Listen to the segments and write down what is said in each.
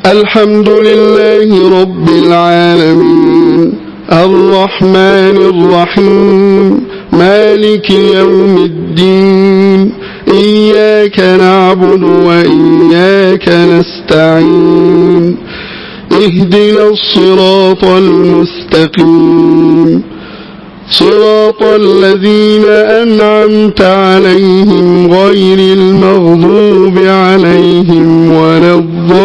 الحمد لله رب العالمين الرحمن الرحيم مالك يوم الدين إياك نعبد وإياك نستعين اهدنا الصراط المستقيم صراط الذين أنعمت عليهم غير المغضوب عليهم ولا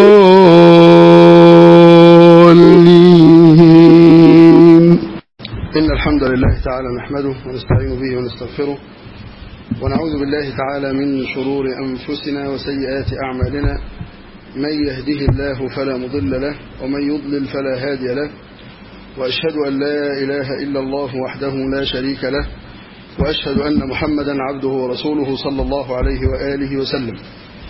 الضالين إن الحمد لله تعالى نحمده ونستعين به ونستغفره ونعوذ بالله تعالى من شرور أنفسنا وسيئات أعمالنا من يهده الله فلا مضل له ومن يضلل فلا هادي له وأشهد أن لا إله إلا الله وحده لا شريك له وأشهد أن محمدا عبده ورسوله صلى الله عليه وآله وسلم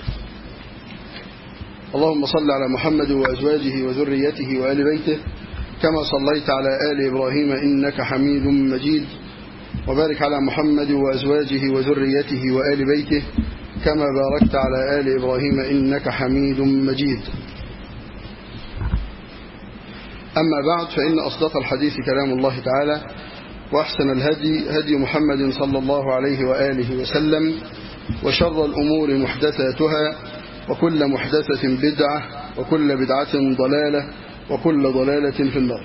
اللهم صل على محمد وأزواجه وذريته وآل بيته كما صليت على آل إبراهيم إنك حميد مجيد وبارك على محمد وأزواجه وذريته وآل بيته كما باركت على آل إبراهيم إنك حميد مجيد أما بعد فإن أصدق الحديث كلام الله تعالى وأحسن الهدي هدي محمد صلى الله عليه وآله وسلم وشر الأمور محدثاتها وكل محدثة بدعة وكل بدعة ضلالة وكل ضلالة في النار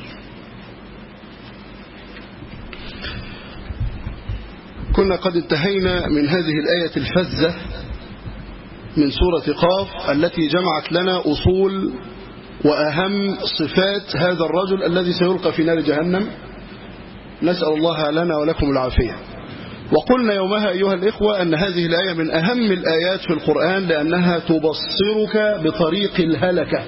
كنا قد انتهينا من هذه الآية الفزة من سورة قاف التي جمعت لنا أصول وأهم صفات هذا الرجل الذي سيلقى في نار جهنم نسأل الله لنا ولكم العافية وقلنا يومها أيها الإخوة أن هذه الآية من أهم الآيات في القرآن لأنها تبصرك بطريق الهلكة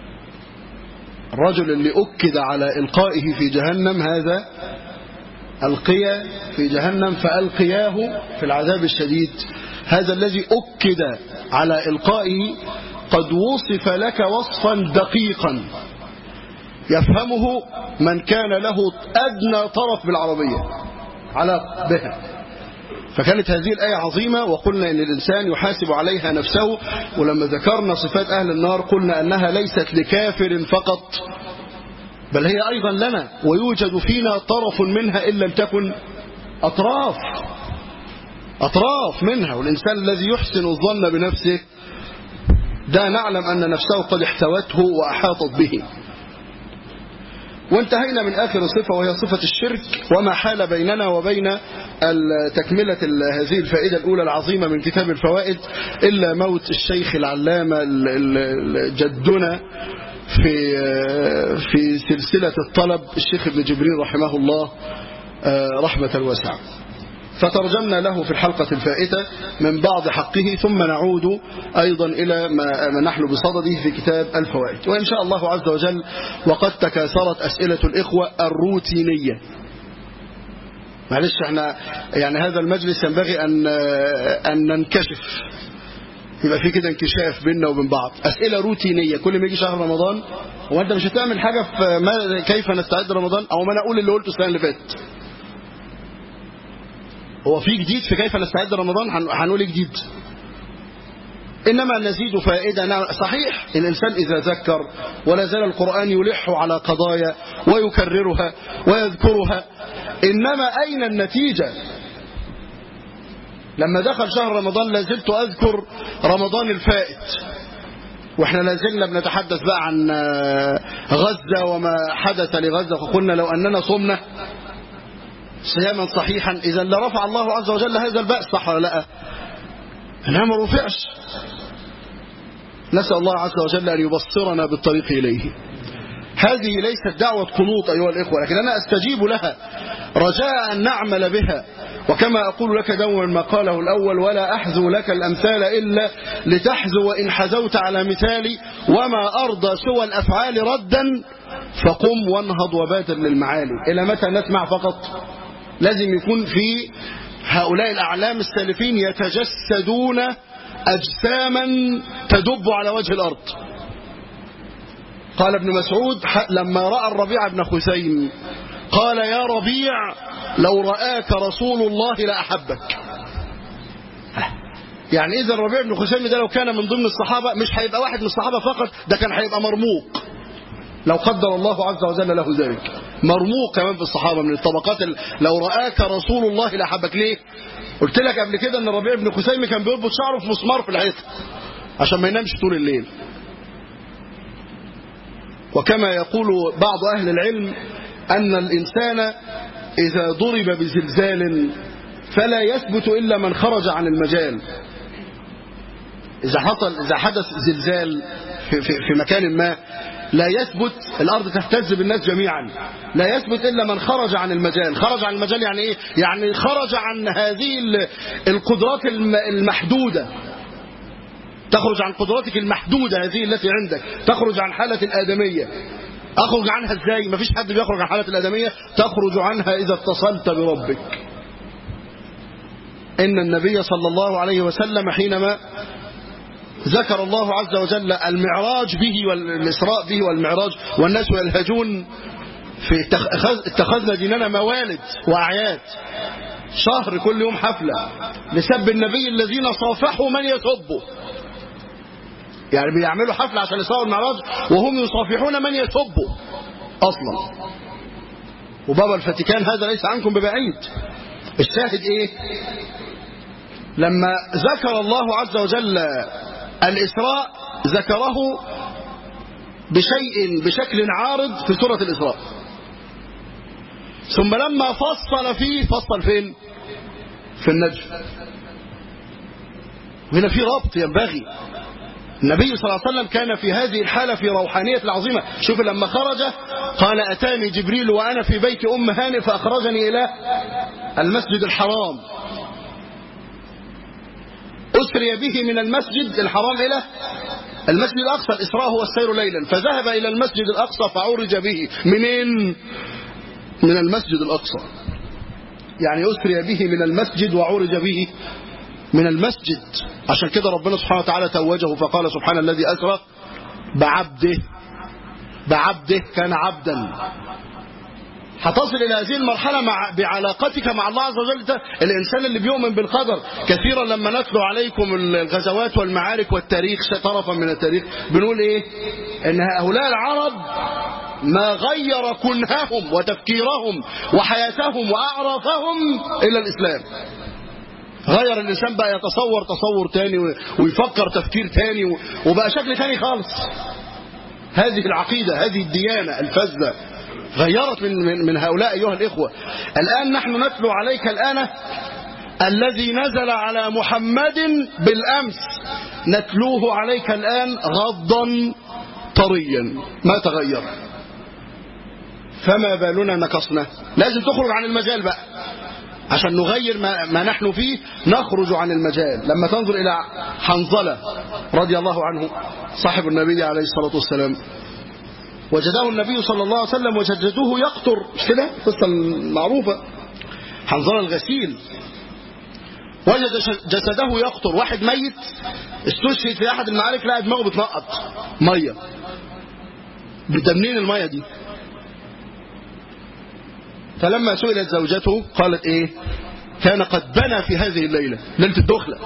الرجل اللي أكد على إلقائه في جهنم هذا ألقي في جهنم فألقياه في العذاب الشديد هذا الذي أكد على إلقائه قد وصف لك وصفا دقيقا يفهمه من كان له أدنى طرف بالعربية على بها فكانت هذه الآية عظيمة وقلنا أن الإنسان يحاسب عليها نفسه ولما ذكرنا صفات أهل النار قلنا أنها ليست لكافر فقط بل هي أيضا لنا ويوجد فينا طرف منها إن لم تكن أطراف أطراف منها والإنسان الذي يحسن الظن بنفسه ده نعلم أن نفسه قد احتوته وأحاطت به وانتهينا من آخر صفة وهي صفة الشرك وما حال بيننا وبين تكملة هذه الفائدة الأولى العظيمة من كتاب الفوائد إلا موت الشيخ العلامة جدنا في في سلسلة الطلب الشيخ ابن جبريل رحمه الله رحمة واسعة فترجمنا له في الحلقة الفائتة من بعض حقه ثم نعود أيضا إلى ما نحن بصدده في كتاب الفوائد وإن شاء الله عز وجل وقد تكاثرت أسئلة الإخوة الروتينية معلش احنا يعني هذا المجلس ينبغي أن, أن ننكشف يبقى في كده انكشاف بيننا وبين بعض أسئلة روتينية كل ما يجي شهر رمضان هو أنت مش هتعمل حاجة في ما كيف نستعد رمضان أو ما أنا أقول اللي قلته السنة اللي فاتت هو في جديد في كيف نستعد رمضان هنقول جديد إنما نزيد فائدة نعم صحيح الإنسان إذا ذكر ولا زال القرآن يلح على قضايا ويكررها ويذكرها إنما أين النتيجة لما دخل شهر رمضان لازلت أذكر رمضان الفائت واحنا لازلنا بنتحدث بقى عن غزة وما حدث لغزة فقلنا لو أننا صمنا صياما صحيحا إذا لرفع الله عز وجل هذا البأس صح ولا لا انها ما رفعش نسأل الله عز وجل أن يبصرنا بالطريق إليه هذه ليست دعوة قنوط أيها الإخوة لكن أنا أستجيب لها رجاء أن نعمل بها وكما أقول لك دوما ما قاله الأول ولا أحذو لك الأمثال إلا لتحذو وإن حذوت على مثالي وما أرضى سوى الأفعال ردا فقم وانهض وبادر للمعالي إلى متى نسمع فقط لازم يكون في هؤلاء الأعلام السالفين يتجسدون أجساما تدب على وجه الأرض قال ابن مسعود لما رأى الربيع بن خثيم قال يا ربيع لو رآك رسول الله لأحبك يعني إذا الربيع بن خثيم ده لو كان من ضمن الصحابة مش هيبقى واحد من الصحابة فقط ده كان هيبقى مرموق لو قدر الله عز وجل له ذلك مرموق كمان في الصحابة من الطبقات ال... لو رآك رسول الله لحبك ليه قلت لك قبل كده ان الربيع بن خثيم كان بيربط شعره في مسمار في الحيطة عشان ما ينامش طول الليل وكما يقول بعض أهل العلم أن الإنسان إذا ضرب بزلزال فلا يثبت إلا من خرج عن المجال إذا حصل إذا حدث زلزال في, في, في مكان ما لا يثبت الأرض تهتز بالناس جميعا لا يثبت إلا من خرج عن المجال خرج عن المجال يعني إيه؟ يعني خرج عن هذه القدرات المحدودة تخرج عن قدراتك المحدودة هذه التي عندك تخرج عن حالة الآدمية أخرج عنها إزاي مفيش حد بيخرج عن حالة الآدمية تخرج عنها إذا اتصلت بربك إن النبي صلى الله عليه وسلم حينما ذكر الله عز وجل المعراج به والإسراء به والمعراج والناس يلهجون في اتخذنا ديننا موالد وأعياد شهر كل يوم حفلة لسب النبي الذين صافحوا من يسبه يعني بيعملوا حفلة عشان يصوروا المعراج وهم يصافحون من يسبه أصلا وبابا الفاتيكان هذا ليس عنكم ببعيد الشاهد إيه لما ذكر الله عز وجل الإسراء ذكره بشيء بشكل عارض في سورة الإسراء ثم لما فصل فيه فصل فين في النجم هنا في ربط ينبغي النبي صلى الله عليه وسلم كان في هذه الحالة في روحانية العظيمة شوف لما خرج قال أتاني جبريل وأنا في بيت أم هانئ فأخرجني إلى المسجد الحرام أسري به من المسجد الحرام إلى المسجد الأقصى الإسراء هو السير ليلا فذهب إلى المسجد الأقصى فعرج به منين من المسجد الأقصى يعني أسري به من المسجد وعرج به من المسجد عشان كده ربنا سبحانه وتعالى توجه فقال سبحان الذي أسرى بعبده بعبده كان عبدا هتصل إلى هذه المرحلة مع بعلاقتك مع الله عز وجل الإنسان اللي بيؤمن بالقدر كثيرا لما نتلو عليكم الغزوات والمعارك والتاريخ طرفا من التاريخ بنقول إيه إن هؤلاء العرب ما غير كنههم وتفكيرهم وحياتهم وأعرافهم إلا الإسلام غير الإنسان بقى يتصور تصور تاني ويفكر تفكير تاني وبقى شكل تاني خالص هذه العقيدة هذه الديانة الفذة غيرت من, من, من هؤلاء أيها الإخوة الآن نحن نتلو عليك الآن الذي نزل على محمد بالأمس نتلوه عليك الآن غضا طريا ما تغير فما بالنا نقصنا لازم تخرج عن المجال بقى عشان نغير ما, ما نحن فيه نخرج عن المجال لما تنظر إلى حنظلة رضي الله عنه صاحب النبي عليه الصلاة والسلام وجده النبي صلى الله عليه وسلم وجدته يقطر مش كده القصه المعروفه حنظله الغسيل وجد جسده يقطر واحد ميت استشهد في احد المعارك لقى دماغه بتنقط ميه ده منين الميه دي فلما سئلت زوجته قالت ايه كان قد بنى في هذه الليله ليله الدخله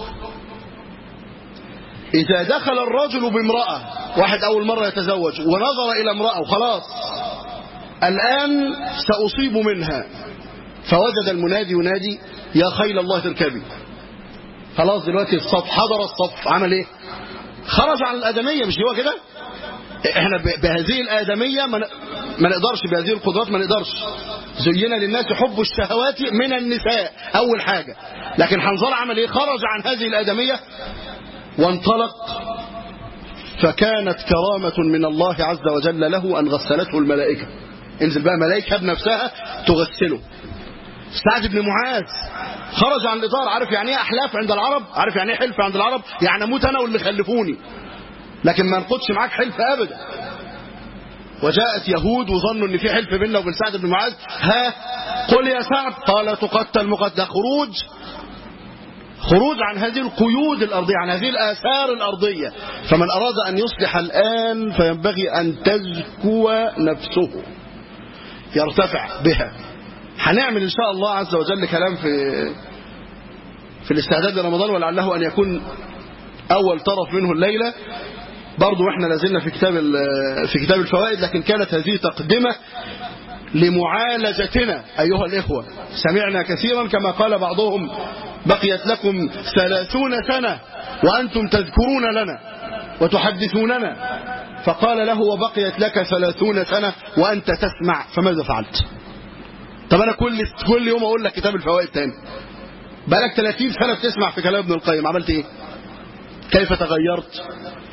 إذا دخل الرجل بامرأة واحد أول مرة يتزوج ونظر إلى امرأة وخلاص الآن سأصيب منها فوجد المنادي ينادي يا خيل الله اركبي خلاص دلوقتي الصف حضر الصف عمل ايه خرج عن الآدمية مش هو كده احنا بهذه الآدمية ما نقدرش بهذه القدرات ما نقدرش زين للناس حب الشهوات من النساء أول حاجة لكن حنظل عمل ايه خرج عن هذه الآدمية وانطلق فكانت كرامة من الله عز وجل له أن غسلته الملائكة انزل بقى ملائكة بنفسها تغسله سعد بن معاذ خرج عن الإطار عارف يعني ايه أحلاف عند العرب عارف يعني ايه حلف عند العرب يعني أموت أنا واللي خلفوني لكن ما نقودش معاك حلف أبدا وجاءت يهود وظنوا ان في حلف بيننا وبين سعد بن معاذ ها قل يا سعد قال تقتل مقتل خروج خروج عن هذه القيود الأرضية عن هذه الآثار الأرضية فمن أراد أن يصلح الآن فينبغي أن تزكو نفسه يرتفع بها هنعمل إن شاء الله عز وجل كلام في في في الاستعداد لرمضان ولعله أن يكون أول طرف منه الليلة برضو احنا لازلنا في كتاب في كتاب الفوائد لكن كانت هذه تقدمة لمعالجتنا أيها الإخوة سمعنا كثيرا كما قال بعضهم بقيت لكم ثلاثون سنة وأنتم تذكرون لنا وتحدثوننا فقال له وبقيت لك ثلاثون سنة وأنت تسمع فماذا فعلت طب أنا كل كل يوم أقول لك كتاب الفوائد تاني بقالك 30 سنة بتسمع في كلام ابن القيم عملت إيه كيف تغيرت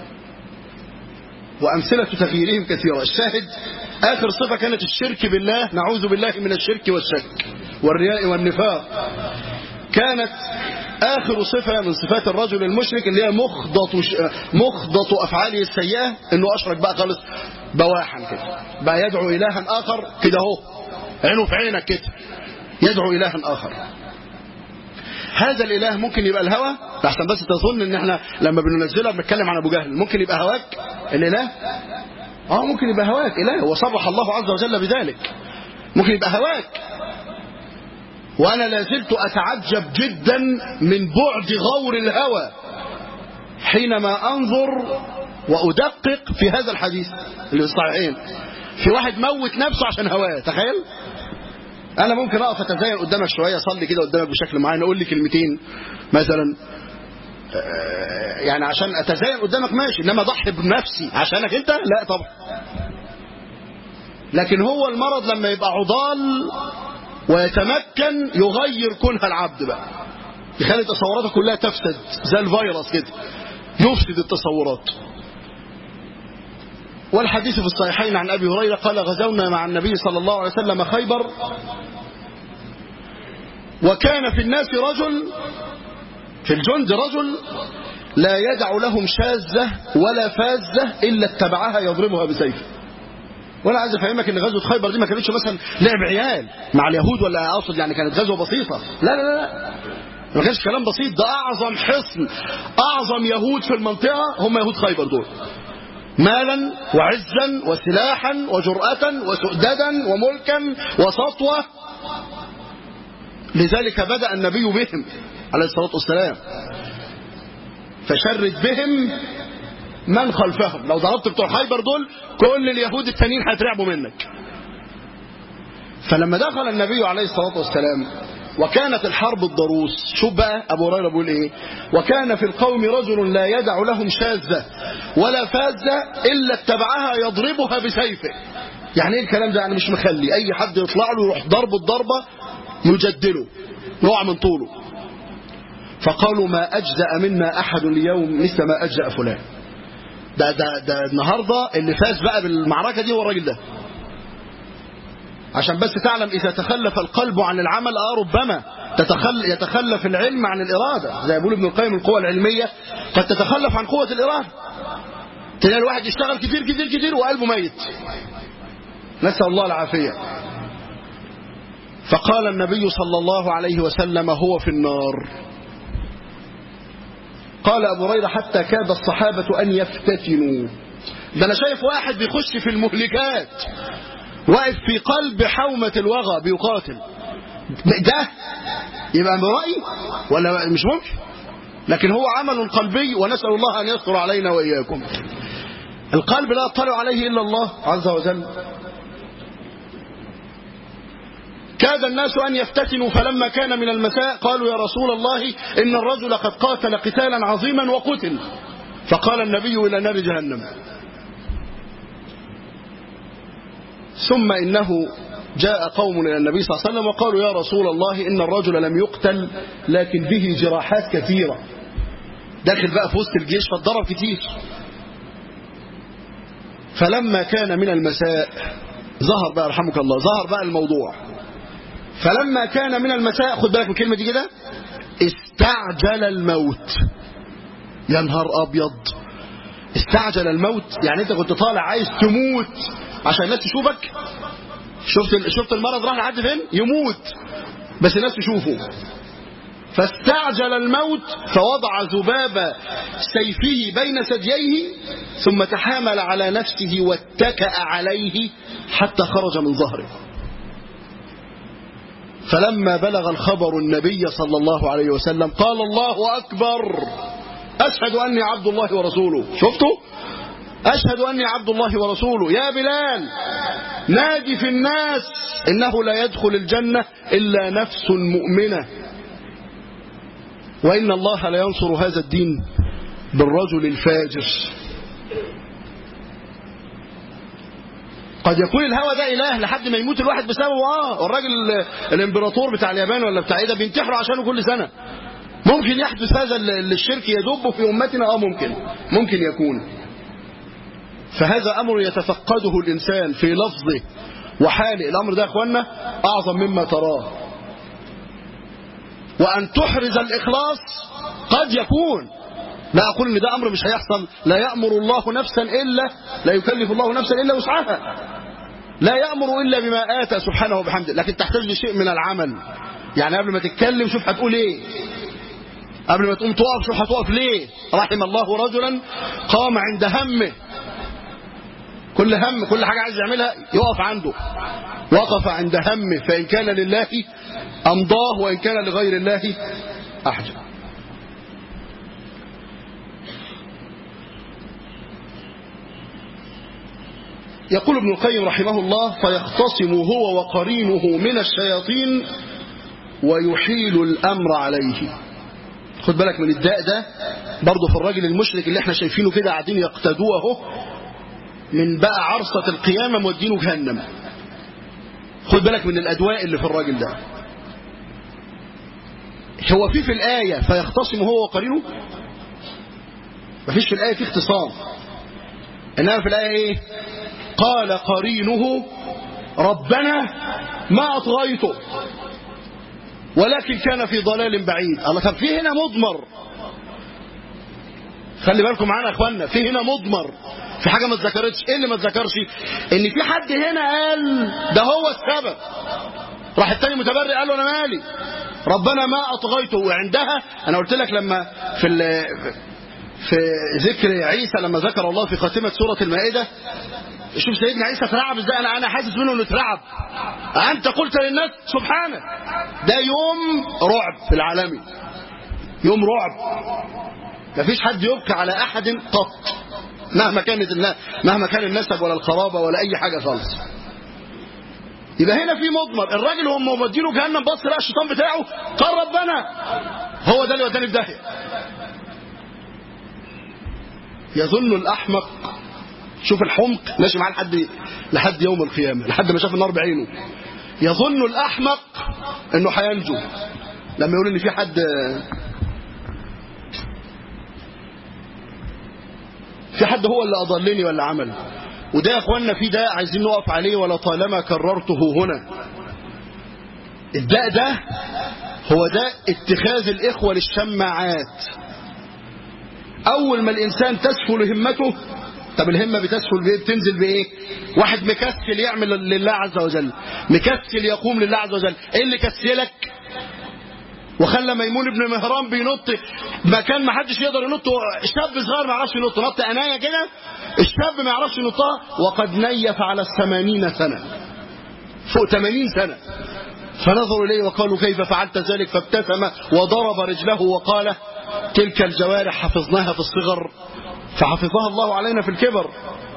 وأمثلة تغييرهم كثيرة الشاهد آخر صفة كانت الشرك بالله نعوذ بالله من الشرك والشك والرياء والنفاق كانت آخر صفة من صفات الرجل المشرك اللي هي مخضط مخضط أفعاله السيئة إنه أشرك بقى خالص بواحا كده بقى يدعو إلها آخر كده أهو عينه في عينك كده يدعو إلها آخر هذا الإله ممكن يبقى الهوى لحسن بس تظن إن إحنا لما بننزلها بنتكلم عن أبو جهل ممكن يبقى هواك الإله آه ممكن يبقى هواك إله وصرح الله عز وجل بذلك ممكن يبقى هواك وأنا لازلت أتعجب جدا من بعد غور الهوى حينما أنظر وأدقق في هذا الحديث اللي في الصحيحين في واحد موت نفسه عشان هواه تخيل أنا ممكن أقف أتزين قدامك شوية أصلي كده قدامك بشكل معين أقول لي كلمتين مثلا يعني عشان أتزين قدامك ماشي إنما أضحي بنفسي عشانك أنت لا طبعا لكن هو المرض لما يبقى عضال ويتمكن يغير كنها العبد بقى يخلي تصوراته كلها تفسد زي الفيروس كده يفسد التصورات والحديث في الصحيحين عن أبي هريرة قال غزونا مع النبي صلى الله عليه وسلم خيبر وكان في الناس رجل في الجند رجل لا يدع لهم شاذة ولا فازة إلا اتبعها يضربها بسيفه وانا عايز افهمك ان غزوه خيبر دي ما كانتش مثلا لعب عيال مع اليهود ولا اقصد يعني كانت غزوه بسيطه لا لا لا ما كانش كلام بسيط ده اعظم حصن اعظم يهود في المنطقه هم يهود خيبر دول مالا وعزا وسلاحا وجرأة وسؤددا وملكا وسطوة لذلك بدأ النبي بهم عليه الصلاة والسلام فشرد بهم من خلفهم لو ضربت بتوع خيبر دول كل اليهود التانيين هيترعبوا منك فلما دخل النبي عليه الصلاة والسلام وكانت الحرب الضروس شوف بقى أبو هريرة بيقول إيه وكان في القوم رجل لا يدع لهم شاذة ولا فازة إلا اتبعها يضربها بسيفه يعني إيه الكلام ده يعني مش مخلي أي حد يطلع له يروح ضرب الضربة يجدله نوع من طوله فقالوا ما أجزأ منا أحد اليوم مثل ما أجزأ فلان ده ده ده النهارده اللي فاز بقى بالمعركه دي هو الراجل ده عشان بس تعلم اذا تخلف القلب عن العمل اه ربما تتخل يتخلف العلم عن الاراده زي يقول ابن القيم القوه العلميه قد تتخلف عن قوه الاراده تلاقي الواحد يشتغل كتير كتير كتير وقلبه ميت نسال الله العافيه فقال النبي صلى الله عليه وسلم هو في النار قال أبو هريرة حتى كاد الصحابة أن يفتتنوا ده أنا شايف واحد بيخش في المهلكات واقف في قلب حومة الوغى بيقاتل ده يبقى برأي ولا مش ممكن لكن هو عمل قلبي ونسأل الله أن يستر علينا وإياكم القلب لا يطلع عليه إلا الله عز وجل كاد الناس أن يفتتنوا فلما كان من المساء قالوا يا رسول الله إن الرجل قد قاتل قتالا عظيما وقتل فقال النبي إلى نار جهنم ثم إنه جاء قوم إلى النبي صلى الله عليه وسلم وقالوا يا رسول الله إن الرجل لم يقتل لكن به جراحات كثيرة داخل بقى في وسط الجيش فاتضرب كتير فلما كان من المساء ظهر بقى رحمك الله ظهر بقى الموضوع فلما كان من المساء خد بالك من الكلمة دي كده استعجل الموت يا نهار أبيض استعجل الموت يعني أنت كنت طالع عايز تموت عشان الناس تشوفك شفت شفت المرض راح لحد فين يموت بس الناس تشوفه فاستعجل الموت فوضع ذباب سيفه بين ثدييه ثم تحامل على نفسه واتكأ عليه حتى خرج من ظهره فلما بلغ الخبر النبي صلى الله عليه وسلم قال الله أكبر أشهد أني عبد الله ورسوله شفتوا أشهد أني عبد الله ورسوله يا بلال نادي في الناس إنه لا يدخل الجنة إلا نفس مؤمنة وإن الله لا ينصر هذا الدين بالرجل الفاجر قد يكون الهوى ده إله لحد ما يموت الواحد بسببه آه والراجل الإمبراطور بتاع اليابان ولا بتاع إيه ده بينتحروا عشانه كل سنة ممكن يحدث هذا الشرك يدب في أمتنا آه ممكن ممكن يكون فهذا أمر يتفقده الإنسان في لفظه وحاله الأمر ده يا أخوانا أعظم مما تراه وأن تحرز الإخلاص قد يكون لا أقول إن ده أمر مش هيحصل لا يأمر الله نفسا إلا لا يكلف الله نفسا إلا وسعها لا يأمر إلا بما آتى سبحانه وبحمده لكن تحتاج لشيء من العمل يعني قبل ما تتكلم شوف هتقول إيه قبل ما تقوم تقف شوف هتقف ليه رحم الله رجلا قام عند همه كل هم كل حاجة عايز يعملها يقف عنده وقف عند همه فإن كان لله أمضاه وإن كان لغير الله أحجب يقول ابن القيم رحمه الله فيختصم هو وقرينه من الشياطين ويحيل الأمر عليه خد بالك من الداء ده برضه في الراجل المشرك اللي احنا شايفينه كده قاعدين يقتدوه اهو من بقى عرصة القيامة مودينه جهنم خد بالك من الأدواء اللي في الراجل ده هو في في الآية فيختصم هو وقرينه مفيش في الآية في اختصام إنما في الآية إيه قال قرينه ربنا ما أطغيته ولكن كان في ضلال بعيد الله طب في هنا مضمر خلي بالكم معانا يا اخوانا في هنا مضمر في حاجه ما اتذكرتش ايه اللي ما اتذكرش ان في حد هنا قال ده هو السبب راح التاني متبرئ قال له انا مالي ربنا ما اطغيته وعندها انا قلت لك لما في في ذكر عيسى لما ذكر الله في خاتمه سوره المائده شوف سيدنا عيسى اترعب ازاي انا انا حاسس منه انه اترعب انت قلت للناس سبحانك ده يوم رعب في العالمي يوم رعب مفيش حد يبكي على احد قط مهما كانت الناس مهما كان النسب ولا القرابه ولا اي حاجه خالص يبقى هنا في مضمر الراجل هم مودينه جهنم بص لقى الشيطان بتاعه قال ربنا هو ده اللي وداني في داهيه يظن الاحمق شوف الحمق ماشي معاه لحد لحد يوم القيامه لحد ما شاف النار بعينه يظن الاحمق انه هينجو لما يقول ان في حد في حد هو اللي اضلني ولا عمل وده يا اخوانا في ده عايزين نقف عليه ولا طالما كررته هنا الداء ده هو ده اتخاذ الاخوه للشماعات اول ما الانسان تسفل همته طب الهمة بتسهل بإيه بتنزل بإيه واحد مكسل يعمل لله عز وجل مكسل يقوم لله عز وجل إيه اللي كسلك وخلى ميمون بن مهران بينط مكان ما حدش يقدر ينط شاب صغير ما يعرفش ينط نط عناية كده الشاب ما يعرفش ينطها وقد نيف على الثمانين سنة فوق ثمانين سنة فنظروا إليه وقالوا كيف فعلت ذلك فابتسم وضرب رجله وقال تلك الجوارح حفظناها في الصغر فحفظها الله علينا في الكبر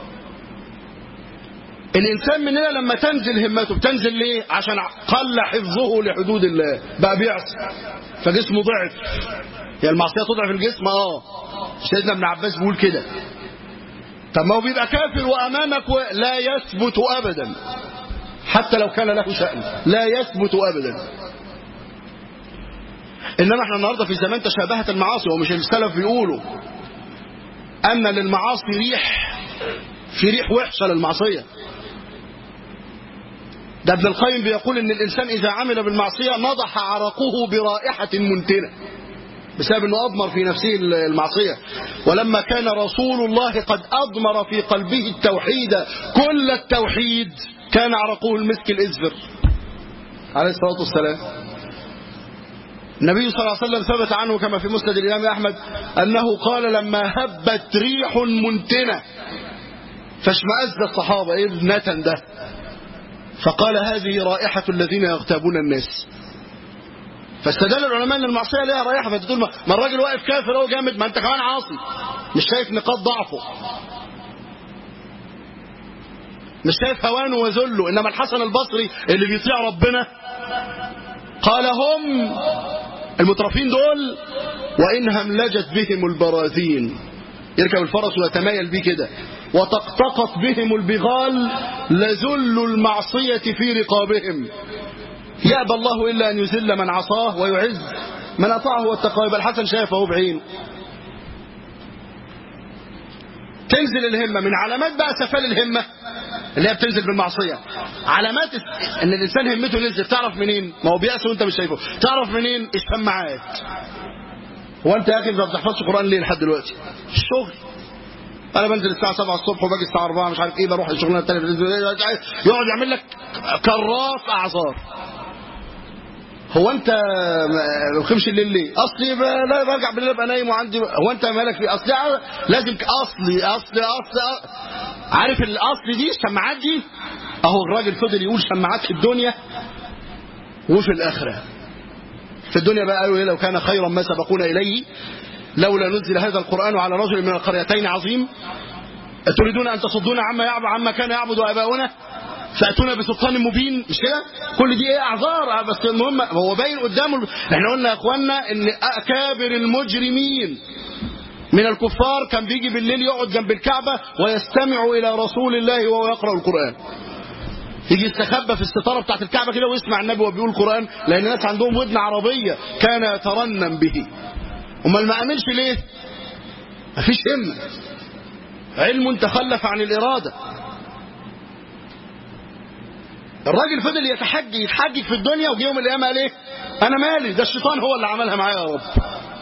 الإنسان مننا لما تنزل همته بتنزل ليه عشان قل حفظه لحدود الله بقى بيعصي فجسمه ضعف هي المعصية تضعف الجسم اه سيدنا ابن عباس بيقول كده طب ما هو بيبقى كافر وأمامك لا يثبت أبدا حتى لو كان له شأن لا يثبت أبدا إنما احنا النهاردة في زمان تشابهت المعاصي ومش السلف بيقولوا أن للمعاصي ريح في ريح وحشة للمعصية ده ابن القيم بيقول ان الانسان اذا عمل بالمعصية نضح عرقه برائحة منتنة بسبب انه اضمر في نفسه المعصية ولما كان رسول الله قد اضمر في قلبه التوحيد كل التوحيد كان عرقه المسك الازفر عليه الصلاة والسلام النبي صلى الله عليه وسلم ثبت عنه كما في مسند الإمام أحمد أنه قال لما هبت ريح منتنة فاشمأز الصحابة إيه النتن ده فقال هذه رائحة الذين يغتابون الناس فاستدل العلماء ان المعصيه ليها رائحه فانت تقول ما الراجل واقف كافر هو جامد ما انت كمان عاصي مش شايف نقاط ضعفه مش شايف هوانه وذله انما الحسن البصري اللي بيطيع ربنا قال هم المترفين دول وان هملجت بهم البراذين يركب الفرس ويتمايل بيه كده وتقتقط بهم البغال لذل المعصية في رقابهم يأبى الله إلا أن يذل من عصاه ويعز من أطاعه واتقاه يبقى الحسن شايفه بعينه تنزل الهمة من علامات بقى سفال الهمة اللي هي بتنزل بالمعصية علامات ان الانسان همته نزل تعرف منين ما هو بيأس وانت مش شايفه تعرف منين السماعات هو انت يا اخي ما بتحفظش قرآن ليه لحد دلوقتي الشغل انا بنزل الساعه 7 الصبح وباجي الساعه 4 مش عارف ايه بروح الشغلانه الثانيه يقعد يعمل لك كراس اعذار هو انت ما بخمش الليل ليه اصلي لا برجع بالليل ابقى نايم وعندي هو انت مالك في اصلي لازم اصلي اصلي اصلي عارف الاصل دي السماعات دي اهو الراجل فضل يقول سماعات في الدنيا وفي الاخره في الدنيا بقى قالوا لو كان خيرا ما سبقونا اليه لولا نزل هذا القرآن على رجل من القريتين عظيم تريدون أن تصدونا عما يعبد عما كان يعبد آباؤنا فأتونا بسلطان مبين مش كده كل دي ايه اعذار بس المهم هو باين قدامه احنا قلنا يا اخوانا ان اكابر المجرمين من الكفار كان بيجي بالليل يقعد جنب الكعبة ويستمع إلى رسول الله وهو يقرأ القرآن يجي يستخبى في الستارة بتاعت الكعبة كده ويسمع النبي وهو بيقول القرآن لأن الناس عندهم ودن عربية كان يترنم به امال ما عملش ليه مفيش همة علم تخلف عن الإرادة الراجل فضل يتحجج يتحجج في الدنيا وجي يوم القيامة قال ايه انا مالي ده الشيطان هو اللي عملها معايا يا رب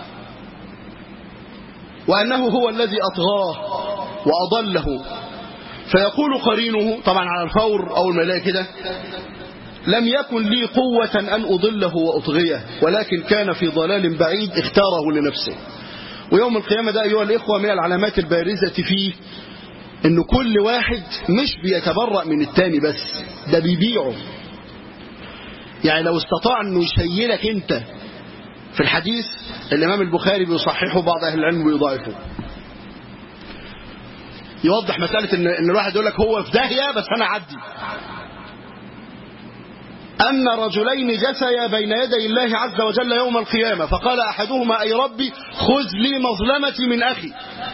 وانه هو الذي اطغاه واضله فيقول قرينه طبعا على الفور اول ما يلاقي كده لم يكن لي قوة أن أضله وأطغيه ولكن كان في ضلال بعيد اختاره لنفسه ويوم القيامة ده أيها الإخوة من العلامات البارزة فيه أن كل واحد مش بيتبرأ من التاني بس ده بيبيعه يعني لو استطاع أنه يشيلك أنت في الحديث الإمام البخاري بيصححه بعض أهل العلم ويضاعفه يوضح مسألة إن, إن الواحد يقول لك هو في داهية بس أنا عدي أن رجلين جسيا بين يدي الله عز وجل يوم القيامة فقال أحدهما أي ربي خذ لي مظلمتي من أخي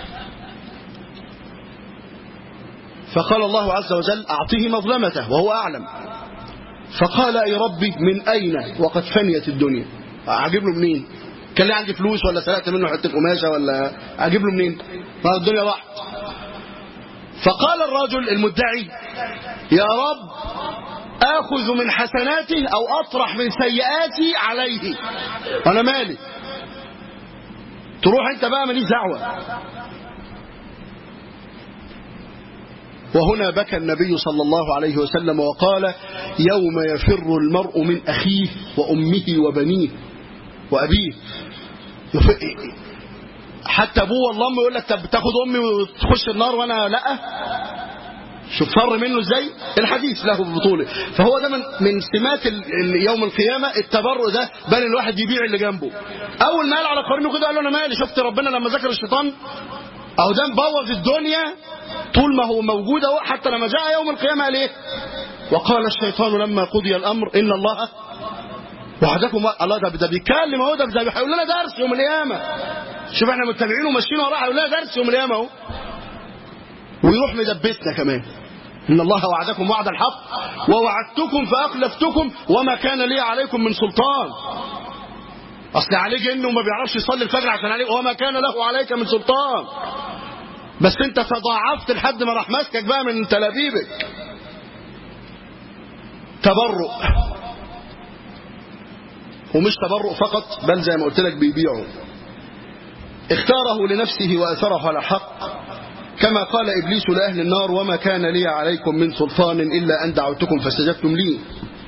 فقال الله عز وجل أعطيه مظلمته وهو أعلم فقال أي ربي من أين وقد فنيت الدنيا أجيب له منين كان لي عندي فلوس ولا سرقت منه حتة قماشة ولا أجيب له منين ما الدنيا راحت فقال الرجل المدعي يا رب آخذ من حسناته أو أطرح من سيئاتي عليه أنا مالي تروح أنت بقى ماليش دعوة وهنا بكى النبي صلى الله عليه وسلم وقال يوم يفر المرء من أخيه وأمه وبنيه وأبيه حتى أبوه والله أمه يقول لك طب تاخد أمي وتخش النار وأنا لأ شوف فر منه ازاي الحديث له ببطوله فهو ده من من سمات يوم القيامه التبرؤ ده بل الواحد يبيع اللي جنبه اول ما قال على قرينه كده قال له انا مالي شفت ربنا لما ذكر الشيطان اهو ده مبوظ الدنيا طول ما هو موجود اهو حتى لما جاء يوم القيامه قال ايه وقال الشيطان لما قضي الامر ان الله وحدكم الله ده ده بيتكلم اهو ده ده هيقول لنا درس يوم القيامه شوف احنا متابعين وماشيين وراه هيقول لنا درس يوم القيامه اهو ويروح مدبسنا كمان إن الله وعدكم وعد الحق ووعدتكم فأخلفتكم وما كان لي عليكم من سلطان أصل عليه جن وما بيعرفش يصلي الفجر عشان عليه وما كان له عليك من سلطان بس انت تضاعفت لحد ما راح ماسكك بقى من تلابيبك تبرؤ ومش تبرؤ فقط بل زي ما قلت لك بيبيعه اختاره لنفسه وأثره على حق كما قال إبليس لأهل النار وما كان لي عليكم من سلطان إلا أن دعوتكم فاستجبتم لي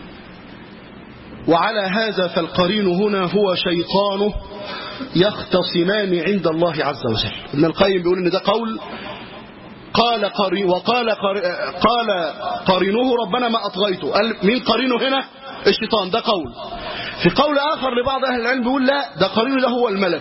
وعلى هذا فالقرين هنا هو شيطانه يختصمان عند الله عز وجل ابن القيم بيقول ان ده قول قال قري وقال قري قال قرينه ربنا ما اطغيته قال مين قرينه هنا الشيطان ده قول في قول آخر لبعض أهل العلم بيقول لا ده قرين له هو الملك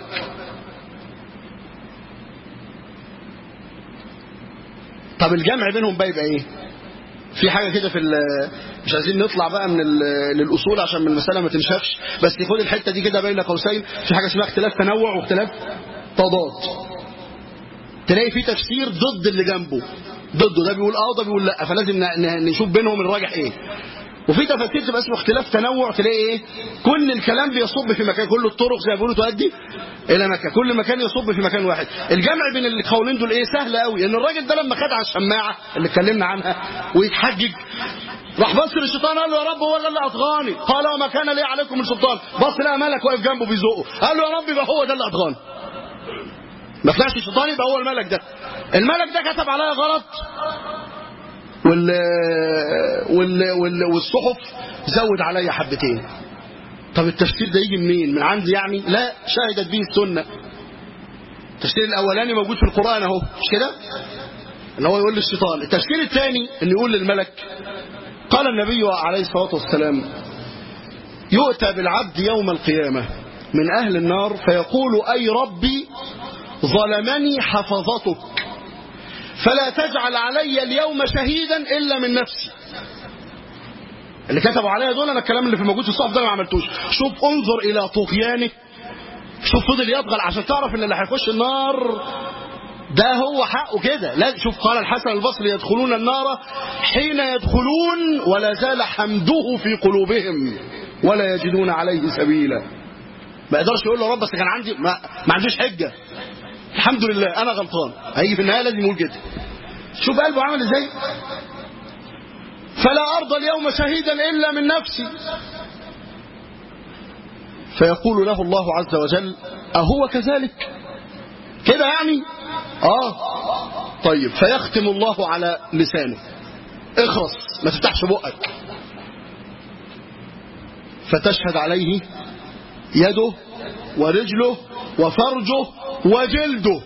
طب الجمع بينهم بقى يبقى ايه في حاجة كده في مش عايزين نطلع بقى من للأصول عشان من المسألة ما تنشفش بس خد الحتة دي كده بين قوسين في حاجة اسمها اختلاف تنوع واختلاف تضاد تلاقي في تفسير ضد اللي جنبه ضده ده بيقول اه ده بيقول لا فلازم نشوف بينهم الراجح ايه وفي تفاسير تبقى اسمه اختلاف تنوع تلاقي ايه كل الكلام بيصب في مكان كل الطرق زي ما بيقولوا تؤدي الى مكان كل مكان يصب في مكان واحد الجمع بين القولين دول ايه سهل قوي ان الراجل ده لما خد على الشماعه اللي اتكلمنا عنها ويتحجج راح بص للشيطان قال له يا رب هو اللي اطغاني قال وما كان لي عليكم من سلطان بص لقى ملك واقف جنبه بيزقه قال له يا رب يبقى هو ده اللي اطغاني ما طلعش الشيطان يبقى هو الملك ده الملك ده كتب عليا غلط وال... وال... وال... والصحف زود عليا حبتين طب التفسير ده يجي منين من عندي يعني لا شهدت به السنه التفسير الاولاني موجود في القران اهو مش كده ان هو يقول للشيطان التفسير الثاني ان يقول للملك قال النبي عليه الصلاه والسلام يؤتى بالعبد يوم القيامه من اهل النار فيقول اي ربي ظلمني حفظتك فلا تجعل علي اليوم شهيدا إلا من نفسي اللي كتبوا عليا دول أنا الكلام اللي في موجود في الصحف ده ما عملتوش شوف انظر إلى طغيانه شوف فضل يطغل عشان تعرف ان اللي هيخش النار ده هو حقه كده لا شوف قال الحسن البصري يدخلون النار حين يدخلون ولا زال حمده في قلوبهم ولا يجدون عليه سبيلا ما يقدرش يقول له رب بس كان عندي ما, ما عنديش حجه الحمد لله انا غلطان هيجي في النهايه لازم يقول كده شوف قلبه عامل ازاي فلا ارضى اليوم شهيدا الا من نفسي فيقول له الله عز وجل اهو كذلك كده يعني اه طيب فيختم الله على لسانه اخرس ما تفتحش بقك فتشهد عليه يده ورجله وفرجه وجلده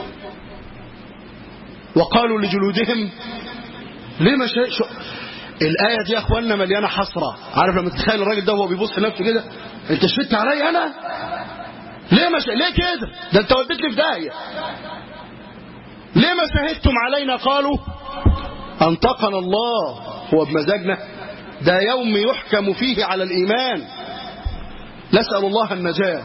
وقالوا لجلودهم لما شيء شو الآية دي يا أخوانا مليانة حسرة عارف لما تتخيل الراجل ده وهو بيبص لنفسه كده أنت شفت علي أنا ليه ما ش... ليه كده ده أنت وديتني في داهية ليه ما شهدتم علينا قالوا أنطقنا الله هو بمزاجنا ده يوم يحكم فيه على الإيمان نسأل الله النجاة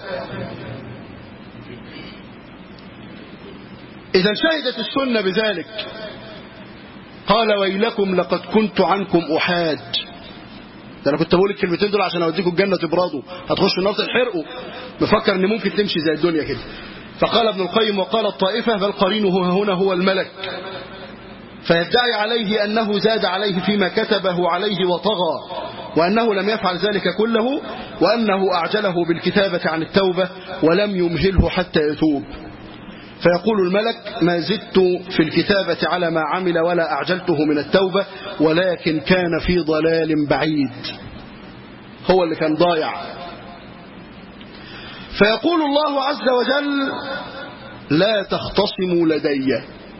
إذا شهدت السنة بذلك قال ويلكم لقد كنت عنكم أحاج ده أنا كنت بقول الكلمتين دول عشان أوديكم الجنة تبردوا هتخشوا النار تحرقوا مفكر إن ممكن تمشي زي الدنيا كده فقال ابن القيم وقال الطائفة بل قرينه هنا هو الملك فيدعي عليه أنه زاد عليه فيما كتبه عليه وطغى وأنه لم يفعل ذلك كله وأنه أعجله بالكتابة عن التوبة ولم يمهله حتى يتوب فيقول الملك ما زدت في الكتابة على ما عمل ولا أعجلته من التوبة ولكن كان في ضلال بعيد هو اللي كان ضايع فيقول الله عز وجل لا تختصموا لدي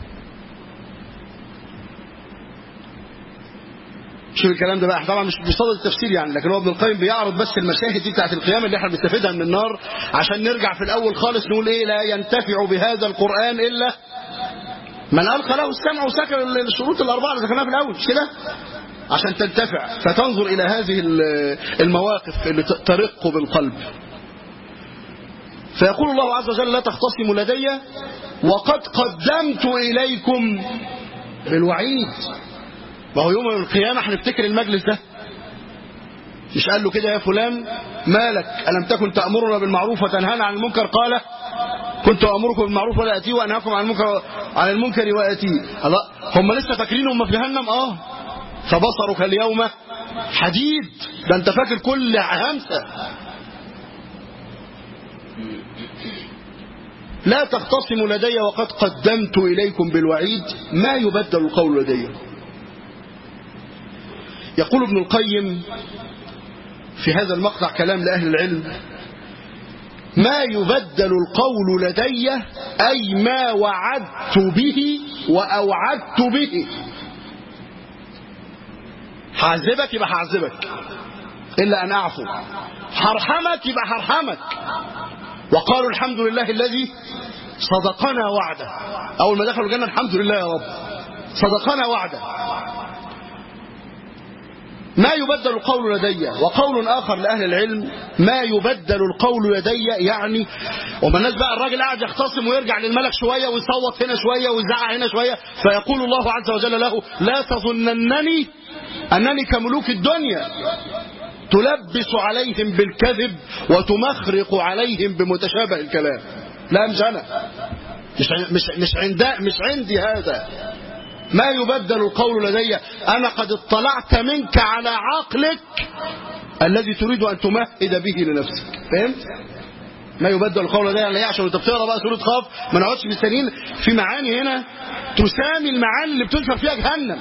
شوف الكلام ده بقى طبعا مش بصدد التفسير يعني لكن هو ابن القيم بيعرض بس المشاهد دي بتاعت القيامه اللي احنا بنستفيدها من النار عشان نرجع في الاول خالص نقول ايه لا ينتفع بهذا القران الا من القى له السمع وسكن الشروط الاربعه اللي ذكرناها في الاول مش كده عشان تنتفع فتنظر الى هذه المواقف اللي ترق بالقلب فيقول الله عز وجل لا تختصموا لدي وقد قدمت اليكم بالوعيد ما هو يوم القيامة هنفتكر المجلس ده مش قال له كده يا فلان مالك ألم تكن تأمرنا بالمعروف وتنهانا عن المنكر قال كنت أمركم بالمعروف ولا أتيه وأنهاكم عن المنكر عن المنكر وأتيه الله هم لسه فاكرين هم في جهنم اه فبصرك اليوم حديد ده انت فاكر كل همسة لا تختصموا لدي وقد قدمت إليكم بالوعيد ما يبدل القول لدي يقول ابن القيم في هذا المقطع كلام لأهل العلم ما يبدل القول لدي أي ما وعدت به وأوعدت به هعذبك يبقى هعذبك إلا أن أعفو هرحمك يبقى هرحمك وقالوا الحمد لله الذي صدقنا وعده أول ما دخلوا الجنة الحمد لله يا رب صدقنا وعده ما يبدل القول لدي وقول آخر لأهل العلم ما يبدل القول لدي يعني وما الناس بقى الراجل قاعد يختصم ويرجع للملك شوية ويصوت هنا شوية ويزعق هنا شوية فيقول الله عز وجل له لا تظننني أنني كملوك الدنيا تلبس عليهم بالكذب وتمخرق عليهم بمتشابه الكلام لا مش أنا مش مش مش عند مش عندي هذا ما يبدل القول لدي أنا قد اطلعت منك على عقلك الذي تريد أن تمهد به لنفسك فهمت؟ ما يبدل القول لدي يعني عشان انت بتقرا بقى سوره خاف ما نقعدش مستنيين في معاني هنا تسامي المعاني اللي بتذكر فيها جهنم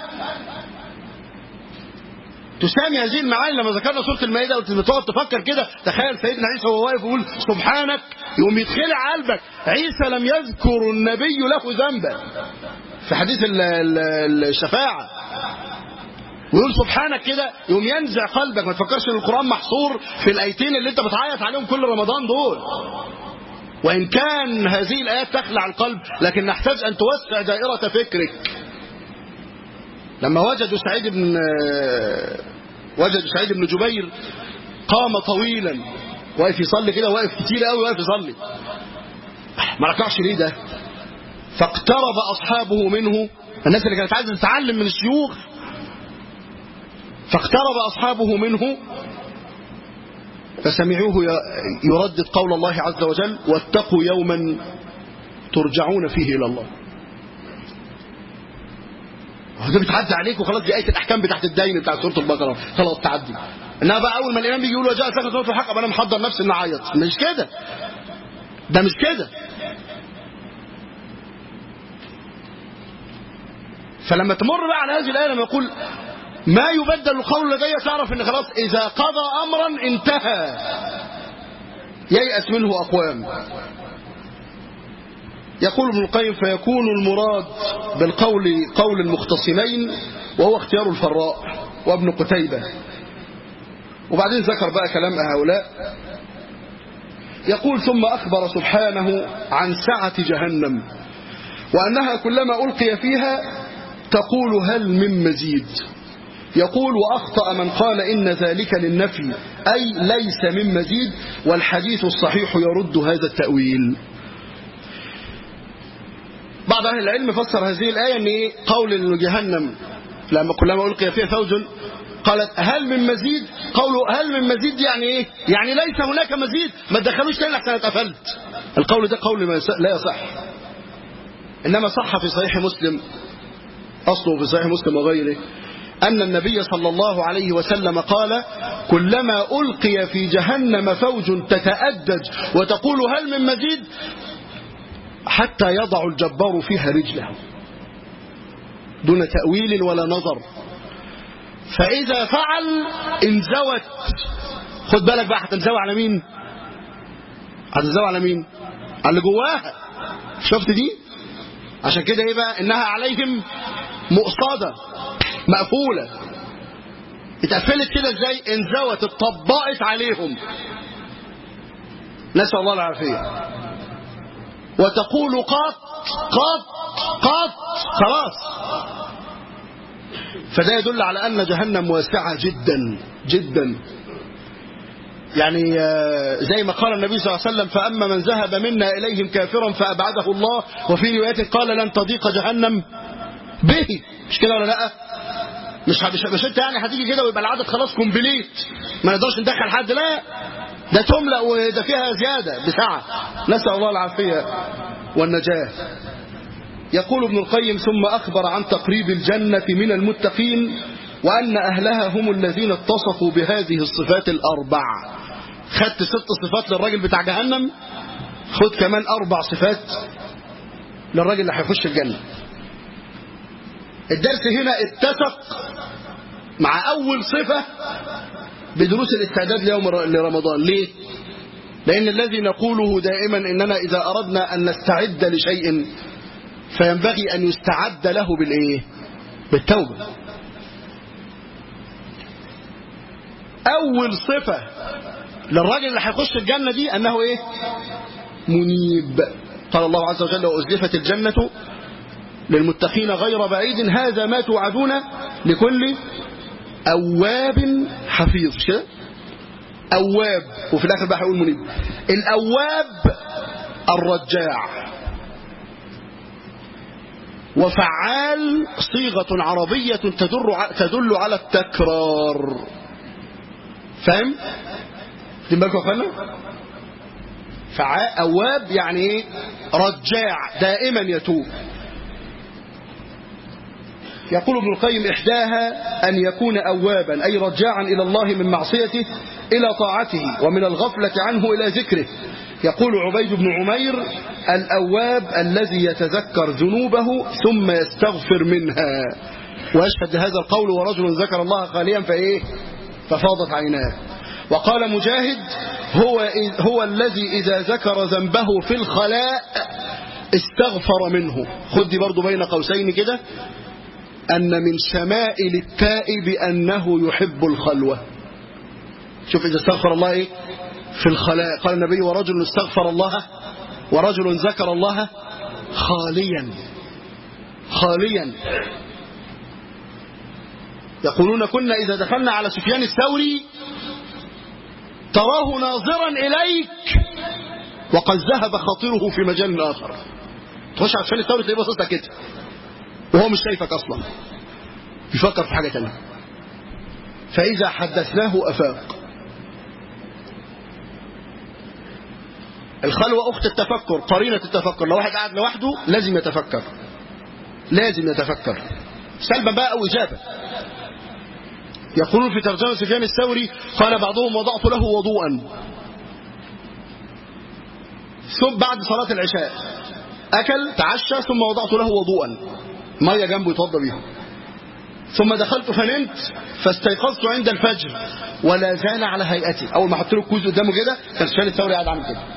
تسامي هذه المعاني لما ذكرنا سوره المائده وتقعد تفكر كده تخيل سيدنا عيسى وهو واقف يقول سبحانك يقوم يدخلع قلبك عيسى لم يذكر النبي له ذنبا في حديث الشفاعة ويقول سبحانك كده يقوم ينزع قلبك ما تفكرش ان القرآن محصور في الآيتين اللي انت بتعيط عليهم كل رمضان دول وإن كان هذه الآيات تخلع القلب لكن نحتاج أن توسع دائرة فكرك لما وجدوا سعيد بن وجدوا سعيد بن جبير قام طويلا واقف يصلي كده واقف كتير قوي واقف يصلي ما ركعش ليه ده فاقترب أصحابه منه الناس اللي كانت عايزة تتعلم من الشيوخ فاقترب أصحابه منه فسمعوه يردد قول الله عز وجل واتقوا يوما ترجعون فيه إلى الله دي بتعدي عليك وخلاص دي آية الأحكام بتاعت الدين بتاعت سورة البقرة خلاص تعدي إنها بقى أول ما الإمام بيجي يقول وجاء سكت سورة الحق أنا محضر نفسي إني أعيط مش كده ده مش كده فلما تمر بقى على هذه الآية لما يقول ما يبدل القول لدي تعرف ان خلاص إذا قضى أمرا انتهى ييأس منه أقوام يقول ابن القيم فيكون المراد بالقول قول المختصمين وهو اختيار الفراء وابن قتيبة وبعدين ذكر بقى كلام هؤلاء يقول ثم أخبر سبحانه عن سعة جهنم وأنها كلما ألقي فيها تقول هل من مزيد يقول وأخطأ من قال إن ذلك للنفي أي ليس من مزيد والحديث الصحيح يرد هذا التأويل بعض أهل العلم فسر هذه الآية أن إيه قول جهنم لما كلما ألقي فيها فوج قالت هل من مزيد قوله هل من مزيد يعني إيه يعني ليس هناك مزيد ما تدخلوش تاني لحسن اتقفلت القول ده قول ما لا يصح إنما صح في صحيح مسلم أصله في صحيح مسلم وغيره أن النبي صلى الله عليه وسلم قال كلما ألقي في جهنم فوج تتأدج وتقول هل من مزيد حتى يضع الجبار فيها رجله دون تأويل ولا نظر فإذا فعل انزوت خد بالك بقى هتنزوي على مين هتنزوي على مين على اللي جواها شفت دي عشان كده ايه بقى انها عليهم مؤصده مقفوله اتقفلت كده ازاي انزوت اتطبقت عليهم نسال الله العافيه وتقول قط قط قط خلاص فده يدل على ان جهنم واسعه جدا جدا يعني زي ما قال النبي صلى الله عليه وسلم فأما من ذهب منا إليهم كافرا فأبعده الله وفي رواية قال لن تضيق جهنم به مش كده ولا لا مش مش, مش انت يعني هتيجي كده ويبقى العدد خلاص كومبليت ما نقدرش ندخل حد لا ده تملأ وده فيها زيادة بسعة نسأل الله العافية والنجاة يقول ابن القيم ثم أخبر عن تقريب الجنة من المتقين وأن أهلها هم الذين اتصفوا بهذه الصفات الأربع خدت ست صفات للراجل بتاع جهنم خد كمان أربع صفات للراجل اللي هيخش الجنة الدرس هنا اتسق مع أول صفة بدروس الاستعداد ليوم لرمضان ليه؟ لأن الذي نقوله دائما إننا إذا أردنا أن نستعد لشيء فينبغي أن يستعد له بالإيه؟ بالتوبة أول صفة للراجل اللي هيخش الجنة دي أنه إيه منيب قال الله عز وجل وأزلفت الجنة للمتقين غير بعيد هذا ما توعدون لكل أواب حفيظ مش كده أواب وفي الآخر بقى هيقول منيب الأواب الرجاع وفعال صيغة عربية تدل تدل على التكرار فاهم؟ خدين بالكم يا اخوانا؟ فعال أواب يعني ايه؟ رجاع دائما يتوب يقول ابن القيم إحداها أن يكون أوابا أي رجاعا إلى الله من معصيته إلى طاعته ومن الغفلة عنه إلى ذكره يقول عبيد بن عمير الأواب الذي يتذكر ذنوبه ثم يستغفر منها ويشهد هذا القول ورجل ذكر الله خاليا فإيه ففاضت عيناه وقال مجاهد هو, هو الذي إذا ذكر ذنبه في الخلاء استغفر منه خد دي برضو بين قوسين كده أن من شمائل التائب أنه يحب الخلوة شوف إذا استغفر الله إيه في الخلاء قال النبي ورجل استغفر الله ورجل ذكر الله خاليا خاليا يقولون كنا إذا دخلنا على سفيان الثوري تراه ناظرا إليك وقد ذهب خاطره في مجال آخر تخش على سفيان الثوري تلاقيه باصص لك كده وهو مش شايفك أصلا يفكر في حاجة تانية فإذا حدثناه أفاق الخلوة أخت التفكر قرينة التفكر لو واحد قاعد لوحده لازم يتفكر لازم يتفكر سلبا بقى أو إجابة يقولون في ترجمة سفيان الثوري قال بعضهم وضعت له وضوءا ثم بعد صلاة العشاء أكل تعشى ثم وضعت له وضوءا مية جنبه يتوضى بيها ثم دخلت فنمت فاستيقظت عند الفجر ولا زال على هيئتي أول ما حط له الكوز قدامه كده كان سفيان الثوري قاعد عامل كده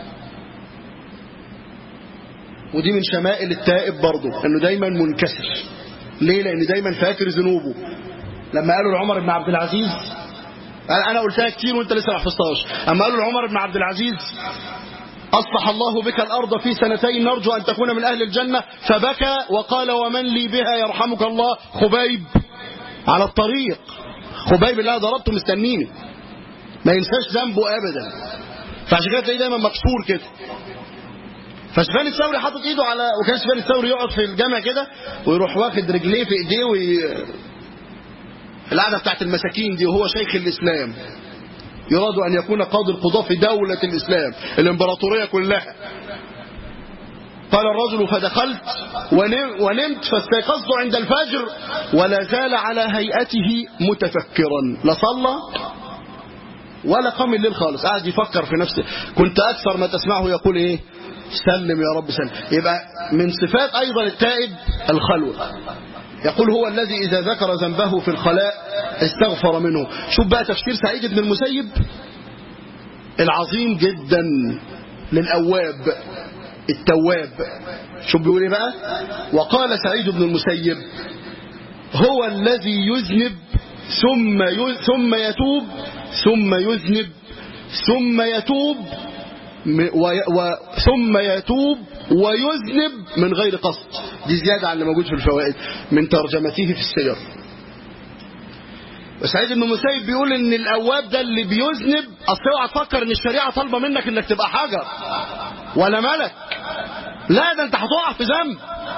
ودي من شمائل التائب برضه انه دايما منكسر ليه لان دايما فاكر ذنوبه لما قالوا لعمر بن عبد العزيز قال انا قلتها كتير وانت لسه ما حفظتهاش اما قالوا لعمر بن عبد العزيز اصلح الله بك الارض في سنتين نرجو ان تكون من اهل الجنه فبكى وقال ومن لي بها يرحمك الله خبيب على الطريق خبيب اللي انا ضربته مستنيني ما ينساش ذنبه ابدا فعشان كده تلاقيه دايما مكسور كده فسفيان الثوري حاطط ايده على وكان سفيان الثوري يقعد في الجامع كده ويروح واخد رجليه في ايديه وي... القعده بتاعت المساكين دي وهو شيخ الاسلام يراد ان يكون قاضي القضاة في دولة الاسلام الامبراطورية كلها قال الرجل فدخلت ونمت فاستيقظت عند الفجر ولا زال على هيئته متفكرا لا صلى ولا قام الليل خالص قاعد يفكر في نفسه كنت أكثر ما تسمعه يقول إيه سلم يا رب سلم يبقى من صفات أيضا التائب الخلوة يقول هو الذي إذا ذكر ذنبه في الخلاء استغفر منه شوف بقى تفسير سعيد بن المسيب العظيم جدا للأواب التواب شوف بيقول ايه بقى وقال سعيد بن المسيب هو الذي يذنب ثم ثم يتوب ثم يذنب ثم يتوب و... ثم يتوب ويذنب من غير قصد دي زيادة عن اللي موجود في الفوائد من ترجمته في السير وسعيد بن المسيب بيقول ان الاواب ده اللي بيذنب اصل اوعى تفكر ان الشريعه طالبه منك انك تبقى حجر ولا ملك لا ده انت هتقع في ذنب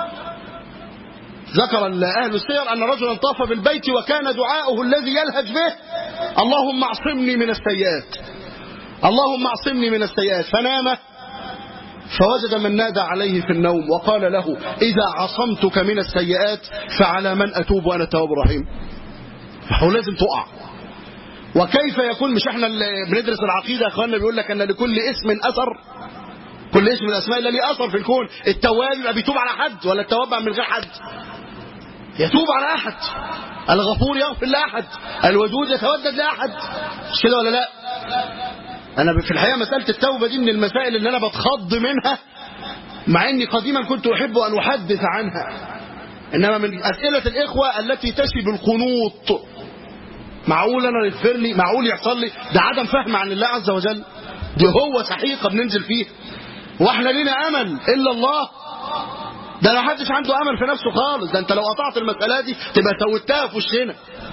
ذكر اهل السير ان رجلا طاف بالبيت وكان دعاؤه الذي يلهج به اللهم اعصمني من السيئات اللهم اعصمني من السيئات فنام فوجد من نادى عليه في النوم وقال له إذا عصمتك من السيئات فعلى من أتوب وأنا التواب الرحيم فهو لازم تقع وكيف يكون مش احنا اللي بندرس العقيدة يا اخواننا بيقول لك ان لكل اسم اثر كل اسم من الاسماء اللي ليه اثر في الكون التواب يبقى بيتوب على حد ولا التواب من غير حد يتوب على احد الغفور يغفر لاحد الودود يتودد لاحد مش كده ولا لا انا في الحقيقه مساله التوبه دي من المسائل اللي انا بتخض منها مع اني قديما كنت احب ان احدث عنها انما من اسئله الاخوه التي تشي بالقنوط معقول انا يغفر لي معقول يحصل لي ده عدم فهم عن الله عز وجل دي هو سحيقه بننزل فيها واحنا لينا امل الا الله ده ما حدش عنده امل في نفسه خالص ده انت لو قطعت المساله دي تبقى سوتها في وشنا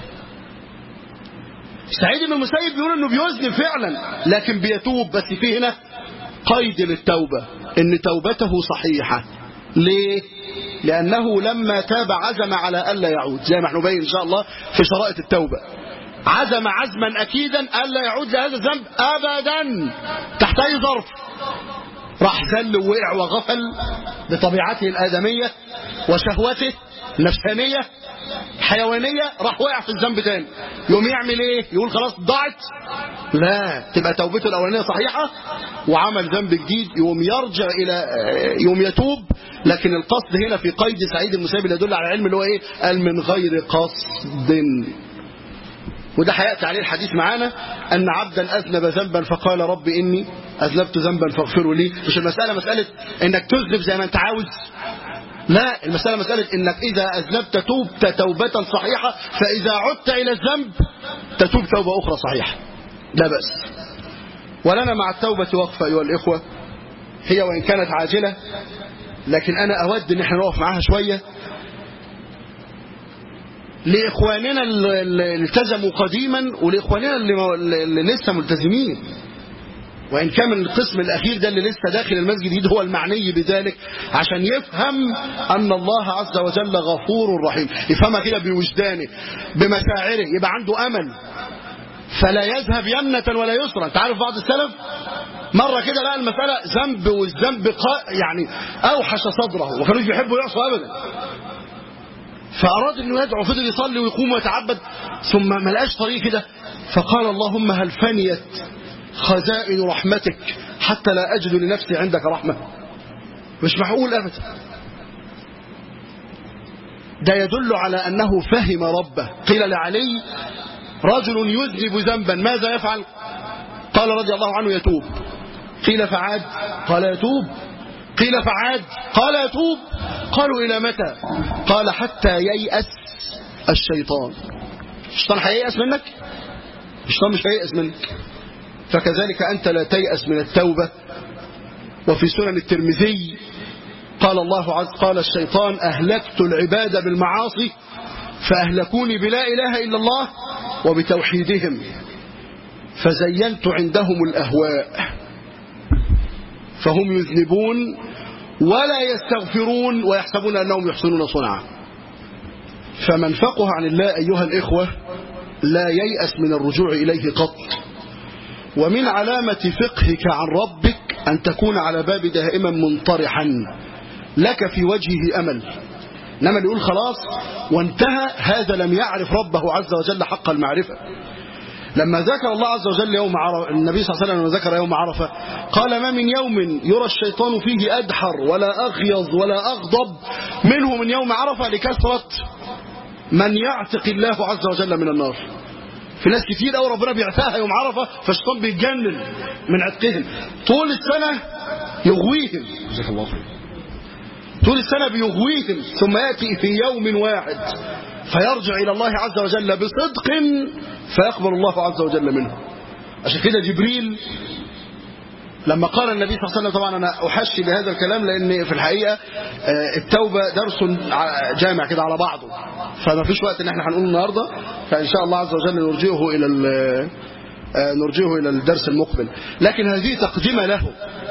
سعيد بن المسيب بيقول انه بيذنب فعلا لكن بيتوب بس في هنا قيد للتوبه ان توبته صحيحه ليه لانه لما تاب عزم على الا يعود زي ما احنا نبين ان شاء الله في شرائط التوبه عزم عزما اكيدا الا يعود لهذا الذنب ابدا تحت اي ظرف راح زل ووقع وغفل بطبيعته الادميه وشهوته النفسانيه حيوانيه راح وقع في الذنب تاني يقوم يعمل ايه يقول خلاص ضاعت لا تبقى توبته الاولانيه صحيحه وعمل ذنب جديد يقوم يرجع الى يقوم يتوب لكن القصد هنا في قيد سعيد المسيب اللي يدل على العلم اللي هو ايه قال من غير قصد وده هياتي عليه الحديث معانا ان عبدا اذنب ذنبا فقال رب اني اذنبت ذنبا فاغفره لي مش المساله مساله انك تذنب زي ما انت عاوز لا المسألة مسألة انك اذا اذنبت توبت توبة صحيحة فاذا عدت الى الذنب تتوب توبة اخرى صحيحة لا بأس ولنا مع التوبة وقفة ايها الاخوة هي وان كانت عاجلة لكن انا اود ان احنا نقف معاها شوية لاخواننا اللي التزموا قديما ولاخواننا اللي, اللي لسه ملتزمين وإن كان من القسم الأخير ده اللي لسه داخل المسجد الجديد هو المعني بذلك عشان يفهم أن الله عز وجل غفور رحيم يفهمها كده بوجدانه بمشاعره يبقى عنده أمل فلا يذهب يمنة ولا يسرا انت عارف بعض السلف مرة كده لقى المسألة ذنب والذنب قا... يعني أوحش صدره وما كانوش بيحبوا يعصوا أبدا فأراد أنه يدعو فضل يصلي ويقوم ويتعبد ثم ما لقاش طريق كده فقال اللهم هل فنيت خزائن رحمتك حتى لا أجد لنفسي عندك رحمة مش معقول أبدا ده يدل على أنه فهم ربه قيل لعلي رجل يذنب ذنبا ماذا يفعل قال رضي الله عنه يتوب قيل فعاد قال يتوب قيل فعاد قال يتوب قالوا إلى متى قال حتى ييأس الشيطان الشيطان هييأس منك الشيطان مش هييأس منك فكذلك أنت لا تيأس من التوبة وفي سنن الترمذي قال الله عز قال الشيطان أهلكت العباد بالمعاصي فأهلكوني بلا إله إلا الله وبتوحيدهم فزينت عندهم الأهواء فهم يذنبون ولا يستغفرون ويحسبون أنهم يحسنون صنعا فمن فقه عن الله أيها الإخوة لا ييأس من الرجوع إليه قط ومن علامة فقهك عن ربك أن تكون على باب دائما منطرحا لك في وجهه أمل إنما اللي يقول خلاص وانتهى هذا لم يعرف ربه عز وجل حق المعرفة لما ذكر الله عز وجل يوم عرفة النبي صلى الله عليه وسلم لما ذكر يوم عرفة قال ما من يوم يرى الشيطان فيه أدحر ولا أغيظ ولا أغضب منه من يوم عرفة لكثرة من يعتق الله عز وجل من النار في ناس كتير قوي ربنا بيعتاها يوم عرفة فالشيطان بيتجنن من عتقهم طول السنة يغويهم جزاك الله خير طول السنة بيغويهم ثم يأتي في يوم واحد فيرجع إلى الله عز وجل بصدق فيقبل الله عز وجل منه عشان كده جبريل لما قال النبي صلى الله عليه وسلم طبعا أنا أحشي بهذا الكلام لأن في الحقيقة التوبة درس جامع كده على بعضه فما فيش وقت ان احنا هنقول النهاردة فإن شاء الله عز وجل نرجئه إلى نرجئه إلى الدرس المقبل لكن هذه تقدمة له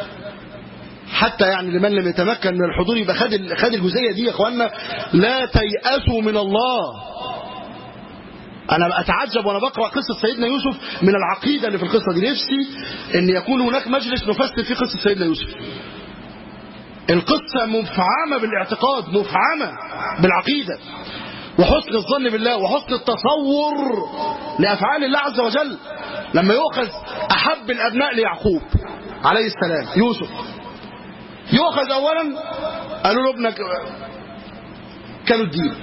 حتى يعني لمن لم يتمكن من الحضور يبقى خد خد الجزئيه دي يا اخوانا لا تيأسوا من الله انا اتعجب وانا بقرا قصه سيدنا يوسف من العقيده اللي في القصه دي نفسي ان يكون هناك مجلس نفسر فيه قصه سيدنا يوسف القصه مفعمه بالاعتقاد مفعمه بالعقيده وحسن الظن بالله وحسن التصور لافعال الله عز وجل لما يؤخذ احب الابناء ليعقوب عليه السلام يوسف يؤخذ اولا قالوا له ابنك كانوا الديب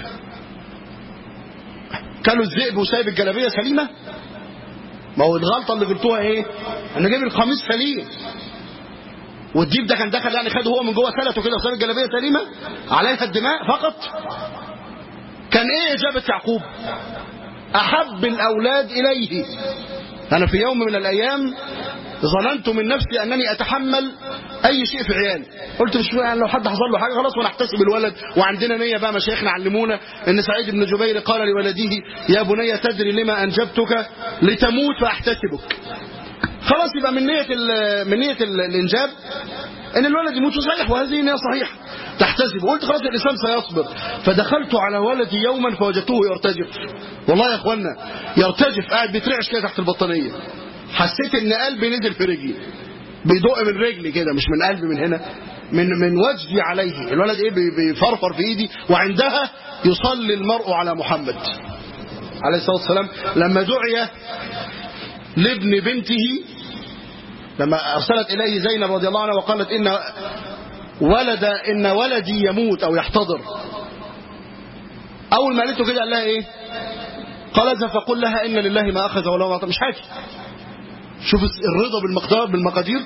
كانوا الذئب وسايب الجلابيه سليمه ما هو الغلطه اللي غلطوها ايه ان جايب القميص سليم والديب ده كان دخل يعني خده هو من جوه سلته كده وساب الجلابيه سليمه عليها الدماء فقط كان ايه اجابه يعقوب أحب الأولاد إليه أنا في يوم من الأيام ظننت من نفسي أنني أتحمل أي شيء في عيالي قلت مش يعني لو حد حصل له حاجة خلاص ونحتسب الولد وعندنا نية بقى مشايخنا علمونا أن سعيد بن جبير قال لولده يا بني تدري لما أنجبتك لتموت فأحتسبك خلاص يبقى من نية من نية الإنجاب أن الولد يموت صحيح وهذه نية صحيحة تحتسب وقلت خلاص الإنسان سيصبر فدخلت على ولدي يوما فوجدته يرتجف والله يا أخوانا يرتجف قاعد بيترعش كده تحت البطانية حسيت ان قلبي نزل في رجلي بيدق من رجلي كده مش من قلبي من هنا من من وجدي عليه الولد ايه بيفرفر في ايدي وعندها يصلي المرء على محمد عليه الصلاه والسلام لما دعي لابن بنته لما ارسلت اليه زينب رضي الله عنها وقالت ان ولد ان ولدي يموت او يحتضر اول ما قالته كده قال لها ايه قالت فقل لها ان لله ما اخذ وله ما اعطى مش حاجه شوف الرضا بالمقدار بالمقادير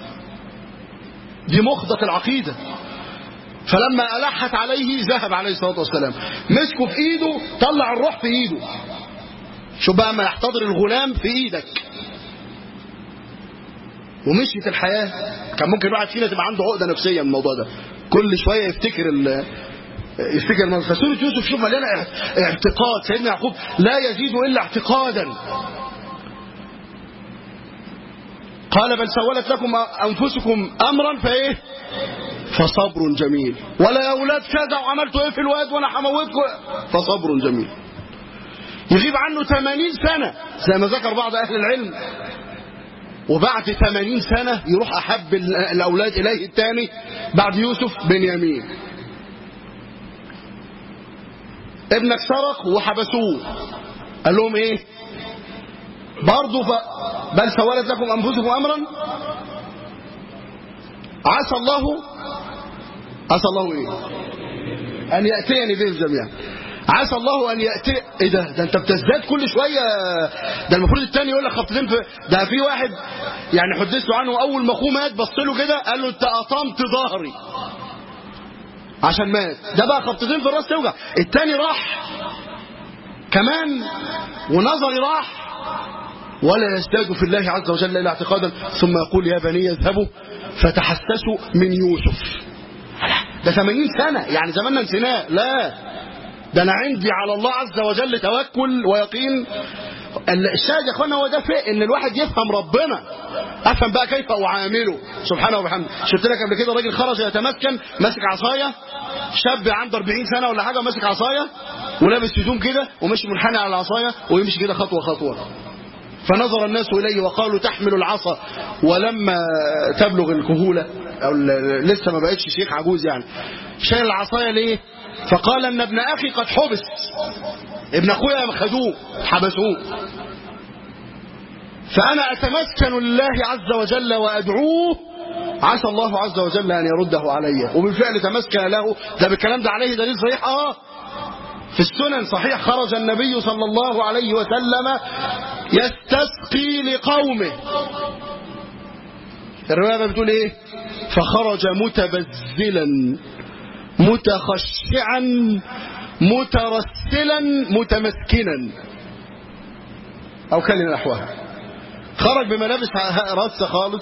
دي مخضة العقيدة فلما ألحت عليه ذهب عليه الصلاة والسلام مسكه في إيده طلع الروح في إيده شوف بقى ما يحتضر الغلام في إيدك ومشيت الحياة كان ممكن واحد فينا تبقى عنده عقدة نفسية من الموضوع ده كل شوية يفتكر ال يفتكر فسورة يوسف شوف مليانة اعتقاد سيدنا يعقوب لا يزيد إلا اعتقادا قال بل سولت لكم أنفسكم أمرا فإيه فصبر جميل ولا يا أولاد كذا وعملتوا إيه في الواد وأنا هموتكم فصبر جميل يغيب عنه 80 سنة زي ما ذكر بعض أهل العلم وبعد 80 سنة يروح أحب الأولاد إليه الثاني بعد يوسف بنيامين ابنك سرق وحبسوه قال لهم ايه برضه ف... بل سولت لكم أنفسكم أمرا عسى الله عسى الله إيه أن يأتيني بهم جميعا عسى الله أن يأتي إيه ده ده أنت بتزداد كل شوية ده المفروض التاني يقول لك خبطتين في ده في واحد يعني حدثت عنه أول ما أخوه مات بص له كده قال له أنت قطمت ظهري عشان مات ده بقى خبطتين في الراس توجع التاني راح كمان ونظري راح ولا يزداد في الله عز وجل إلا اعتقادا ثم يقول يا بني اذهبوا فتحسسوا من يوسف ده 80 سنة يعني زماننا نسيناه لا ده أنا عندي على الله عز وجل توكل ويقين الشاهد يا اخوانا هو ده في ان الواحد يفهم ربنا افهم بقى كيف اعامله سبحانه وبحمده شفت لك قبل كده راجل خرج يتمكن ماسك عصايه شاب عنده 40 سنه ولا حاجه ماسك عصايه ولابس هدوم كده وماشي منحني على العصايه ويمشي كده خطوه خطوه فنظر الناس إليه وقالوا تحمل العصا ولما تبلغ الكهولة أو لسه ما بقتش شيخ عجوز يعني شايل العصاية ليه فقال ان ابن أخي قد حبس ابن أخويا خدوه حبسوه فأنا أتمسكن لله عز وجل وأدعوه عسى الله عز وجل أن يرده علي وبالفعل تمسكن له ده بالكلام ده عليه دليل صحيح آه في السنن صحيح خرج النبي صلى الله عليه وسلم يستسقي لقومه الرواية بتقول ايه فخرج متبذلا متخشعا مترسلا متمسكنا او كلمة نحوها خرج بملابس راسة خالص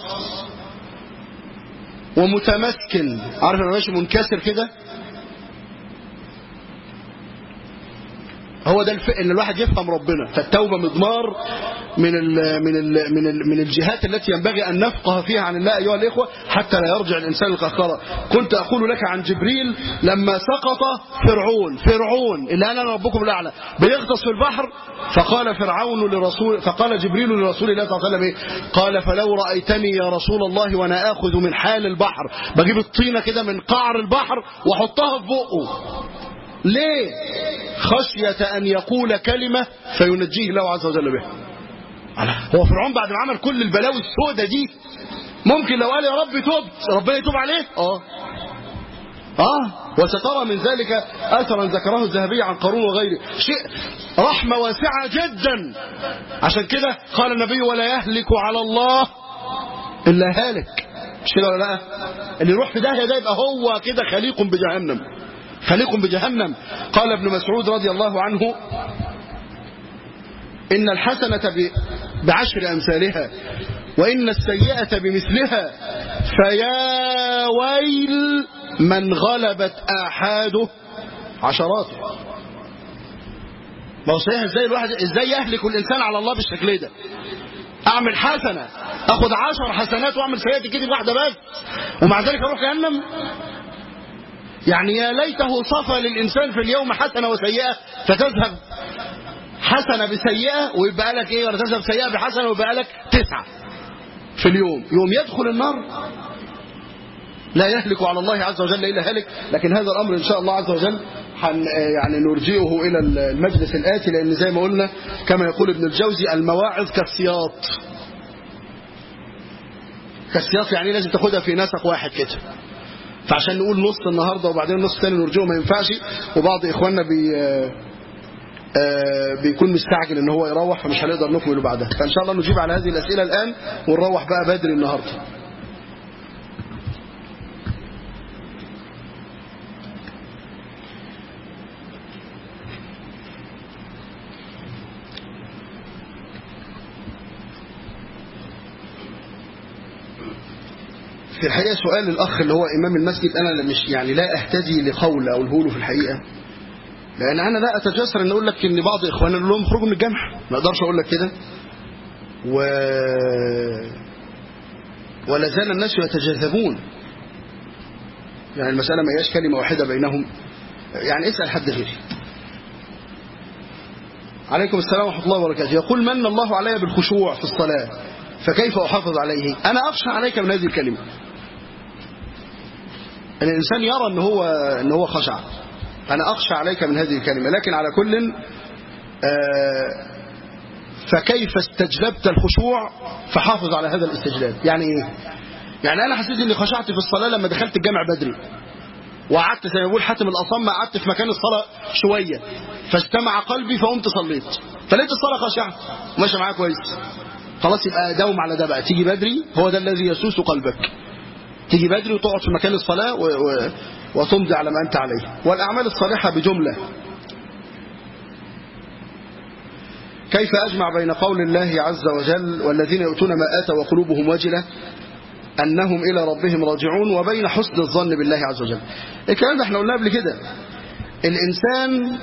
ومتمسكن عارف انا ماشي منكسر كده هو ده الف... ان الواحد يفهم ربنا فالتوبه مضمار من ال... من ال... من ال... من الجهات التي ينبغي ان نفقه فيها عن الله ايها الاخوه حتى لا يرجع الانسان القهقره كنت اقول لك عن جبريل لما سقط فرعون فرعون اللي انا ربكم الاعلى بيغطس في البحر فقال فرعون لرسول فقال جبريل لرسول الله صلى الله عليه وسلم ايه قال فلو رايتني يا رسول الله وانا اخذ من حال البحر بجيب الطينه كده من قعر البحر واحطها في بقه ليه خشية أن يقول كلمة فينجيه الله عز وجل بها هو فرعون بعد ما عمل كل البلاوي السودة دي ممكن لو قال يا رب تبت ربنا يتوب عليه اه اه وسترى من ذلك اثرا ذكره الذهبي عن قارون وغيره شيء رحمه واسعه جدا عشان كده قال النبي ولا يهلك على الله الا هالك مش كده ولا لا اللي يروح في داهيه ده يبقى هو كده خليق بجهنم خليق بجهنم قال ابن مسعود رضي الله عنه إن الحسنة ب- بعشر أمثالها وإن السيئة بمثلها فيا ويل من غلبت آحاده عشراته ما هو صحيح ازاي الواحد ازاي يهلك الانسان على الله بالشكل ده اعمل حسنه اخد عشر حسنات واعمل سيئه كده واحده بس ومع ذلك اروح جهنم يعني يا ليته صفى للانسان في اليوم حسنه وسيئه فتذهب حسنه بسيئه ويبقى لك ايه ولا تذهب سيئه بحسنه ويبقى لك تسعه في اليوم يوم يدخل النار لا يهلك على الله عز وجل إلا هلك لكن هذا الأمر إن شاء الله عز وجل حن يعني نرجئه إلى المجلس الآتي لأن زي ما قلنا كما يقول ابن الجوزي المواعظ كالسياط كالسياط يعني لازم تاخدها في نسق واحد كده فعشان نقول نص النهارده وبعدين نص تاني نرجئه ما ينفعش وبعض إخواننا بي آه بيكون مستعجل ان هو يروح فمش هنقدر نكمله بعدها فان شاء الله نجيب على هذه الاسئله الان ونروح بقى بدري النهارده في الحقيقة سؤال الأخ اللي هو إمام المسجد أنا مش يعني لا أهتدي لقول أقوله له في الحقيقة لأن أنا لا أتجسر أن أقول لك إن بعض إخواننا نقول لهم اخرجوا من الجامعة ما أقدرش أقول لك كده و ولا زال الناس يتجاذبون يعني المسألة ما هياش كلمة واحدة بينهم يعني اسأل حد غيري عليكم السلام ورحمة الله وبركاته يقول من الله علي بالخشوع في الصلاة فكيف أحافظ عليه أنا أخشى عليك من هذه الكلمة أن الإنسان يرى أن هو, أن هو خشع أنا أخشى عليك من هذه الكلمة لكن على كل آه فكيف استجلبت الخشوع فحافظ على هذا الاستجلاب يعني إيه يعني أنا حسيت أني خشعت في الصلاة لما دخلت الجامع بدري وقعدت زي ما بيقول حاتم الأصم قعدت في مكان الصلاة شوية فاجتمع قلبي فقمت صليت فلقيت الصلاة خشعت وماشي معايا كويس خلاص يبقى داوم على ده بقى تيجي بدري هو ده الذي يسوس قلبك تيجي بدري وتقعد في مكان الصلاة و... و... وتمضي على ما أنت عليه والأعمال الصالحة بجملة كيف أجمع بين قول الله عز وجل والذين يؤتون ما آتوا وقلوبهم وجلة أنهم إلى ربهم راجعون وبين حسن الظن بالله عز وجل الكلام ده احنا قلناه قبل كده الإنسان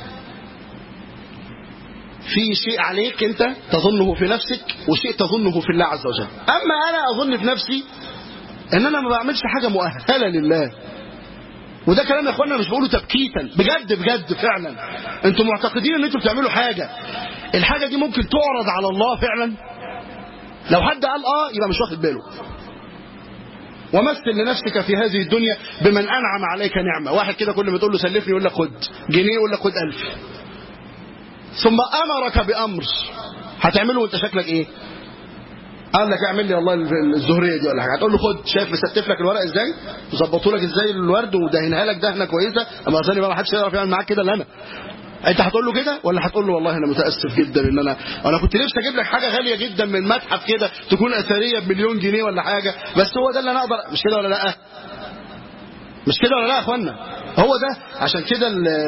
في شيء عليك أنت تظنه في نفسك وشيء تظنه في الله عز وجل أما أنا أظن في نفسي أن أنا ما بعملش حاجة مؤهلة لله وده كلام يا اخوانا مش بقوله تبكيتا بجد بجد فعلا انتوا معتقدين ان انتوا بتعملوا حاجة الحاجة دي ممكن تعرض على الله فعلا لو حد قال اه يبقى مش واخد باله ومثل لنفسك في هذه الدنيا بمن انعم عليك نعمة واحد كده كل ما تقول له سلفني يقول لك خد جنيه يقول لك خد ألف ثم امرك بامر هتعمله وانت شكلك ايه قال لك اعمل لي والله الزهريه دي ولا حاجه هتقول له خد شايف مستف لك الورق ازاي وظبطوا لك ازاي الورد ودهنها لك دهنه كويسه اما اظن بقى ما حدش يعرف يعمل معاك كده الا انا انت هتقول له كده ولا هتقول له والله انا متاسف جدا ان انا انا كنت نفسي اجيب لك حاجه غاليه جدا من متحف كده تكون اثريه بمليون جنيه ولا حاجه بس هو ده اللي انا اقدر مش كده ولا لا مش كده ولا لا يا اخوانا هو ده عشان كده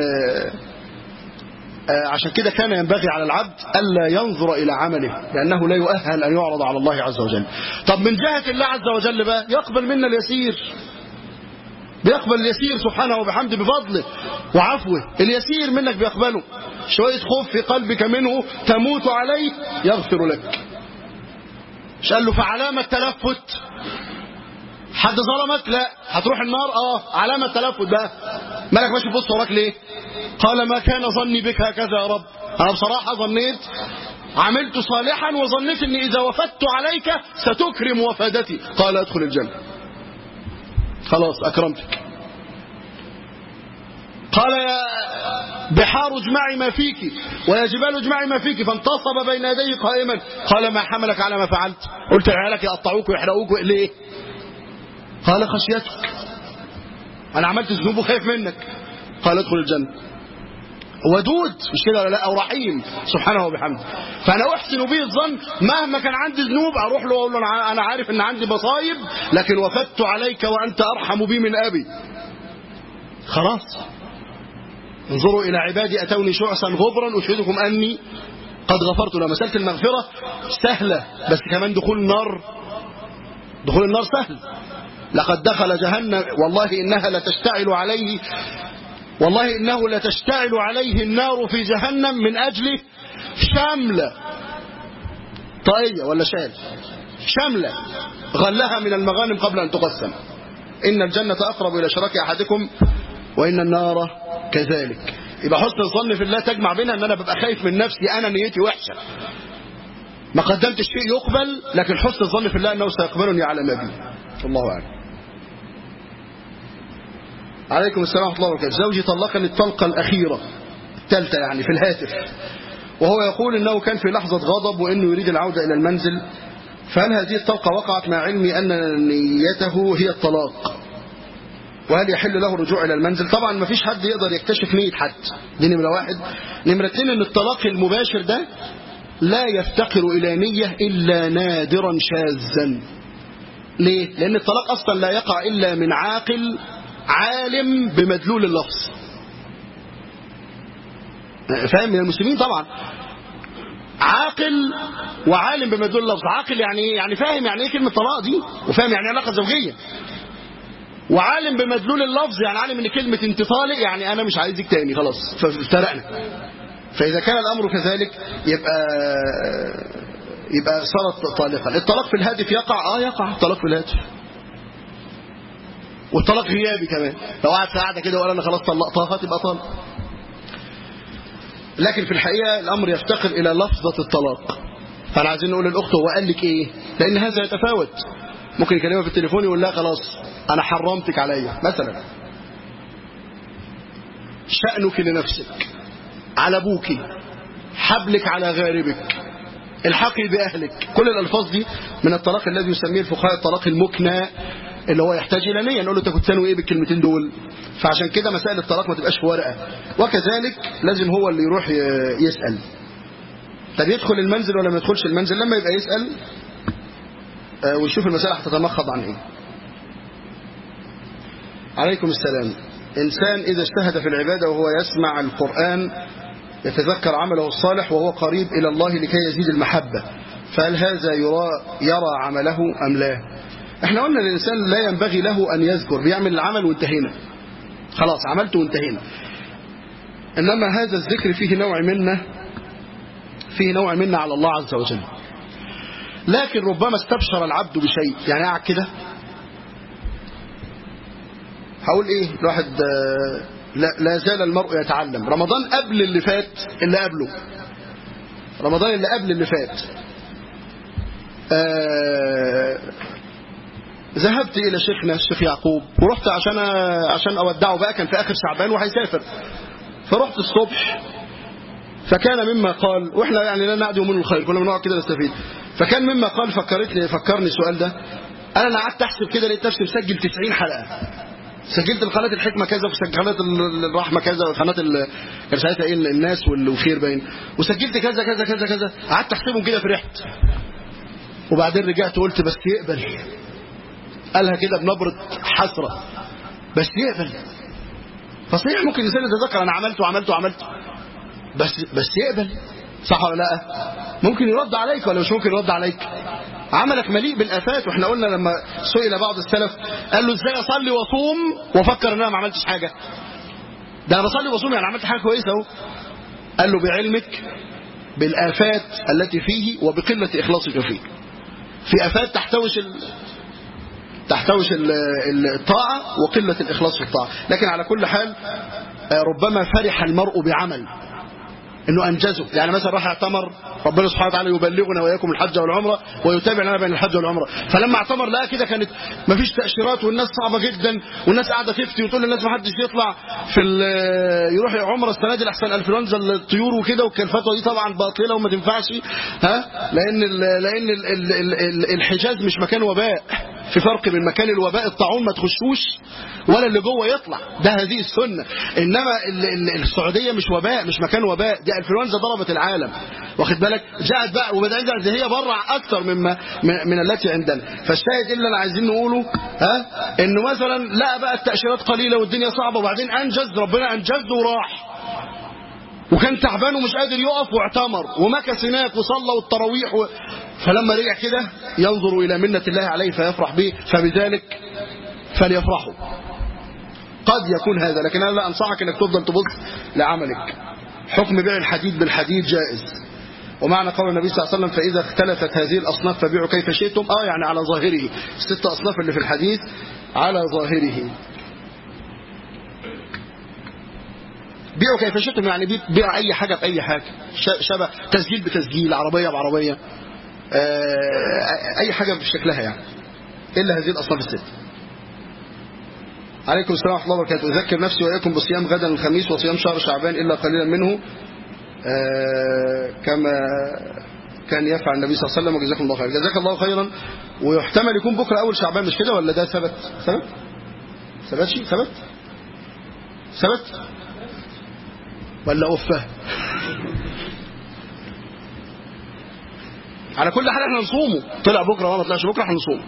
عشان كده كان ينبغي على العبد ألا ينظر إلى عمله لأنه لا يؤهل أن يعرض على الله عز وجل طب من جهة الله عز وجل بقى يقبل منا اليسير بيقبل اليسير سبحانه وبحمده بفضله وعفوه اليسير منك بيقبله شوية خوف في قلبك منه تموت عليه يغفر لك مش قال له فعلامة التلفت حد ظلمك لا هتروح النار اه علامة التلفت بقى مالك ماشي تبص وراك ليه قال ما كان ظني بك هكذا يا رب انا بصراحة ظنيت عملت صالحا وظنيت اني اذا وفدت عليك ستكرم وفادتي قال ادخل الجنة خلاص اكرمتك قال يا بحار اجمعي ما فيك ويا جبال اجمعي ما فيك فانتصب بين يديه قائما قال ما حملك على ما فعلت قلت عيالك يقطعوك ويحرقوك ليه قال خشيتك انا عملت ذنوب وخايف منك قال ادخل الجنة ودود مش كده ولا لا او رحيم سبحانه وبحمده فانا احسن به الظن مهما كان عندي ذنوب اروح له واقول له انا عارف ان عندي مصايب لكن وفدت عليك وانت ارحم بي من ابي خلاص انظروا الى عبادي اتوني شعثا غبرا اشهدكم اني قد غفرت له مسألة المغفرة سهلة بس كمان دخول النار دخول النار سهل لقد دخل جهنم والله إنها لتشتعل عليه والله إنه لتشتعل عليه النار في جهنم من أجل شملة طاقية ولا شال شملة غلها من المغانم قبل أن تقسم إن الجنة أقرب إلى شراك أحدكم وإن النار كذلك يبقى حسن الظن في الله تجمع بينها ان انا ببقى خايف من نفسي انا نيتي وحشه ما قدمتش شيء يقبل لكن حسن الظن في الله انه سيقبلني على ما بي الله اعلم عليكم السلام ورحمه الله وبركاته زوجي طلقني الطلقه الاخيره الثالثه يعني في الهاتف وهو يقول انه كان في لحظه غضب وانه يريد العوده الى المنزل فهل هذه الطلقه وقعت مع علمي ان نيته هي الطلاق وهل يحل له الرجوع إلى المنزل طبعا ما فيش حد يقدر يكتشف نية حد دي نمرة واحد نمرة اتنين ان الطلاق المباشر ده لا يفتقر إلى نية إلا نادرا شاذا ليه؟ لأن الطلاق أصلا لا يقع إلا من عاقل عالم بمدلول اللفظ فاهم من المسلمين طبعا عاقل وعالم بمدلول اللفظ عاقل يعني ايه يعني فاهم يعني ايه كلمه طلاق دي وفاهم يعني ايه علاقه زوجيه وعالم بمدلول اللفظ يعني عالم ان كلمة انت طالق يعني انا مش عايزك تاني خلاص فافترقنا فاذا كان الامر كذلك يبقى يبقى صارت طالقا الطلاق في الهاتف يقع اه يقع الطلاق في الهاتف والطلاق غيابي كمان لو قعد قاعده كده وقال انا خلاص طلقتها تبقى طالق لكن في الحقيقه الامر يفتقر الى لفظه الطلاق فانا عايزين نقول للاخت هو قال لك ايه لان هذا يتفاوت ممكن يكلمها في التليفون يقول لها خلاص انا حرمتك عليا مثلا شأنك لنفسك على ابوك حبلك على غاربك الحقي بأهلك كل الألفاظ دي من الطلاق الذي يسميه الفقهاء الطلاق المكنى اللي هو يحتاج إلى نية نقول له أنت كنت تنوي إيه بالكلمتين دول فعشان كده مسائل الطلاق ما تبقاش في ورقة وكذلك لازم هو اللي يروح يسأل طب يدخل المنزل ولا ما يدخلش المنزل لما يبقى يسأل ونشوف المسألة هتتمخض عن إيه عليكم السلام إنسان إذا اجتهد في العبادة وهو يسمع القرآن يتذكر عمله الصالح وهو قريب إلى الله لكي يزيد المحبة فهل هذا يرى, يرى عمله أم لا احنا قلنا الإنسان لا ينبغي له أن يذكر بيعمل العمل وانتهينا خلاص عملته وانتهينا إنما هذا الذكر فيه نوع منه فيه نوع منه على الله عز وجل لكن ربما استبشر العبد بشيء يعني قاعد كده هقول ايه الواحد لا, لا زال المرء يتعلم رمضان قبل اللي فات اللي قبله رمضان اللي قبل اللي فات آه ذهبت الى شيخنا الشيخ يعقوب ورحت عشان عشان اودعه بقى كان في اخر شعبان وهيسافر فرحت الصبح فكان مما قال واحنا يعني لا نعدي من الخير كنا بنقعد كده نستفيد فكان مما قال فكرتني فكرني السؤال ده انا قعدت احسب كده لقيت نفسي مسجل 90 حلقه سجلت قناه الحكمه كذا وسجلت قناه الرحمه كذا وقناه كان ساعتها ايه الناس والخير باين وسجلت كذا كذا كذا كذا قعدت احسبهم كده فرحت وبعدين رجعت وقلت بس يقبل قالها كده بنبره حسره بس يقبل فصحيح ممكن الانسان يتذكر انا عملت وعملت وعملت بس بس يقبل صح ولا لا ممكن يرد عليك ولا مش ممكن يرد عليك عملك مليء بالافات واحنا قلنا لما سئل بعض السلف قال له ازاي اصلي واصوم وافكر ان انا ما عملتش حاجه ده انا بصلي واصوم يعني عملت حاجه كويسه اهو قال له بعلمك بالافات التي فيه وبقله اخلاصك فيه في افات تحتوش ال... تحتوش ال... الطاعه وقله الاخلاص في الطاعه لكن على كل حال ربما فرح المرء بعمل انه انجزه يعني مثلا راح اعتمر ربنا سبحانه وتعالى يبلغنا واياكم الحج والعمره ويتابع لنا بين الحج والعمره فلما اعتمر لقى كده كانت ما فيش تاشيرات والناس صعبه جدا والناس قاعده تفتي وتقول للناس ما حدش يطلع في يروح عمره السنه دي لحسن انفلونزا الطيور وكده وكان الفتوى دي طبعا باطله وما تنفعش ها لان ال لان ال ال ال ال الحجاز مش مكان وباء في فرق بين مكان الوباء الطاعون ما تخشوش ولا اللي جوه يطلع ده هذه السنه انما ال ال السعوديه مش وباء مش مكان وباء دي انفلونزا ضربت العالم واخد بالك جاءت بقى وبعدين هي بره اكثر مما من التي عندنا فالشاهد اللي انا عايزين نقوله ها انه مثلا لا بقى التاشيرات قليله والدنيا صعبه وبعدين انجز ربنا انجز وراح وكان تعبان ومش قادر يقف واعتمر ومكث هناك وصلى والتراويح و... فلما رجع كده ينظر إلى منة الله عليه فيفرح به فبذلك فليفرحوا قد يكون هذا لكن أنا لا أنصحك أنك تفضل تبص لعملك حكم بيع الحديد بالحديد جائز ومعنى قول النبي صلى الله عليه وسلم فإذا اختلفت هذه الأصناف فبيعوا كيف شئتم آه يعني على ظاهره الست أصناف اللي في الحديث على ظاهره بيعوا كيف شئتم يعني بيع أي حاجة بأي حاجة شبه تسجيل بتسجيل عربية بعربية أي حاجة بشكلها يعني إلا هذه الأصناف الست عليكم السلام ورحمة الله وبركاته أذكر نفسي وإياكم بصيام غدا الخميس وصيام شهر شعبان إلا قليلا منه كما كان يفعل النبي صلى الله عليه وسلم وجزاكم الله خير جزاك الله خيرا ويحتمل يكون بكرة أول شعبان مش كده ولا ده ثبت ثبت ثبت شيء ثبت ثبت ولا أفه على كل حال احنا نصومه طلع بكرة وما طلعش بكرة احنا نصومه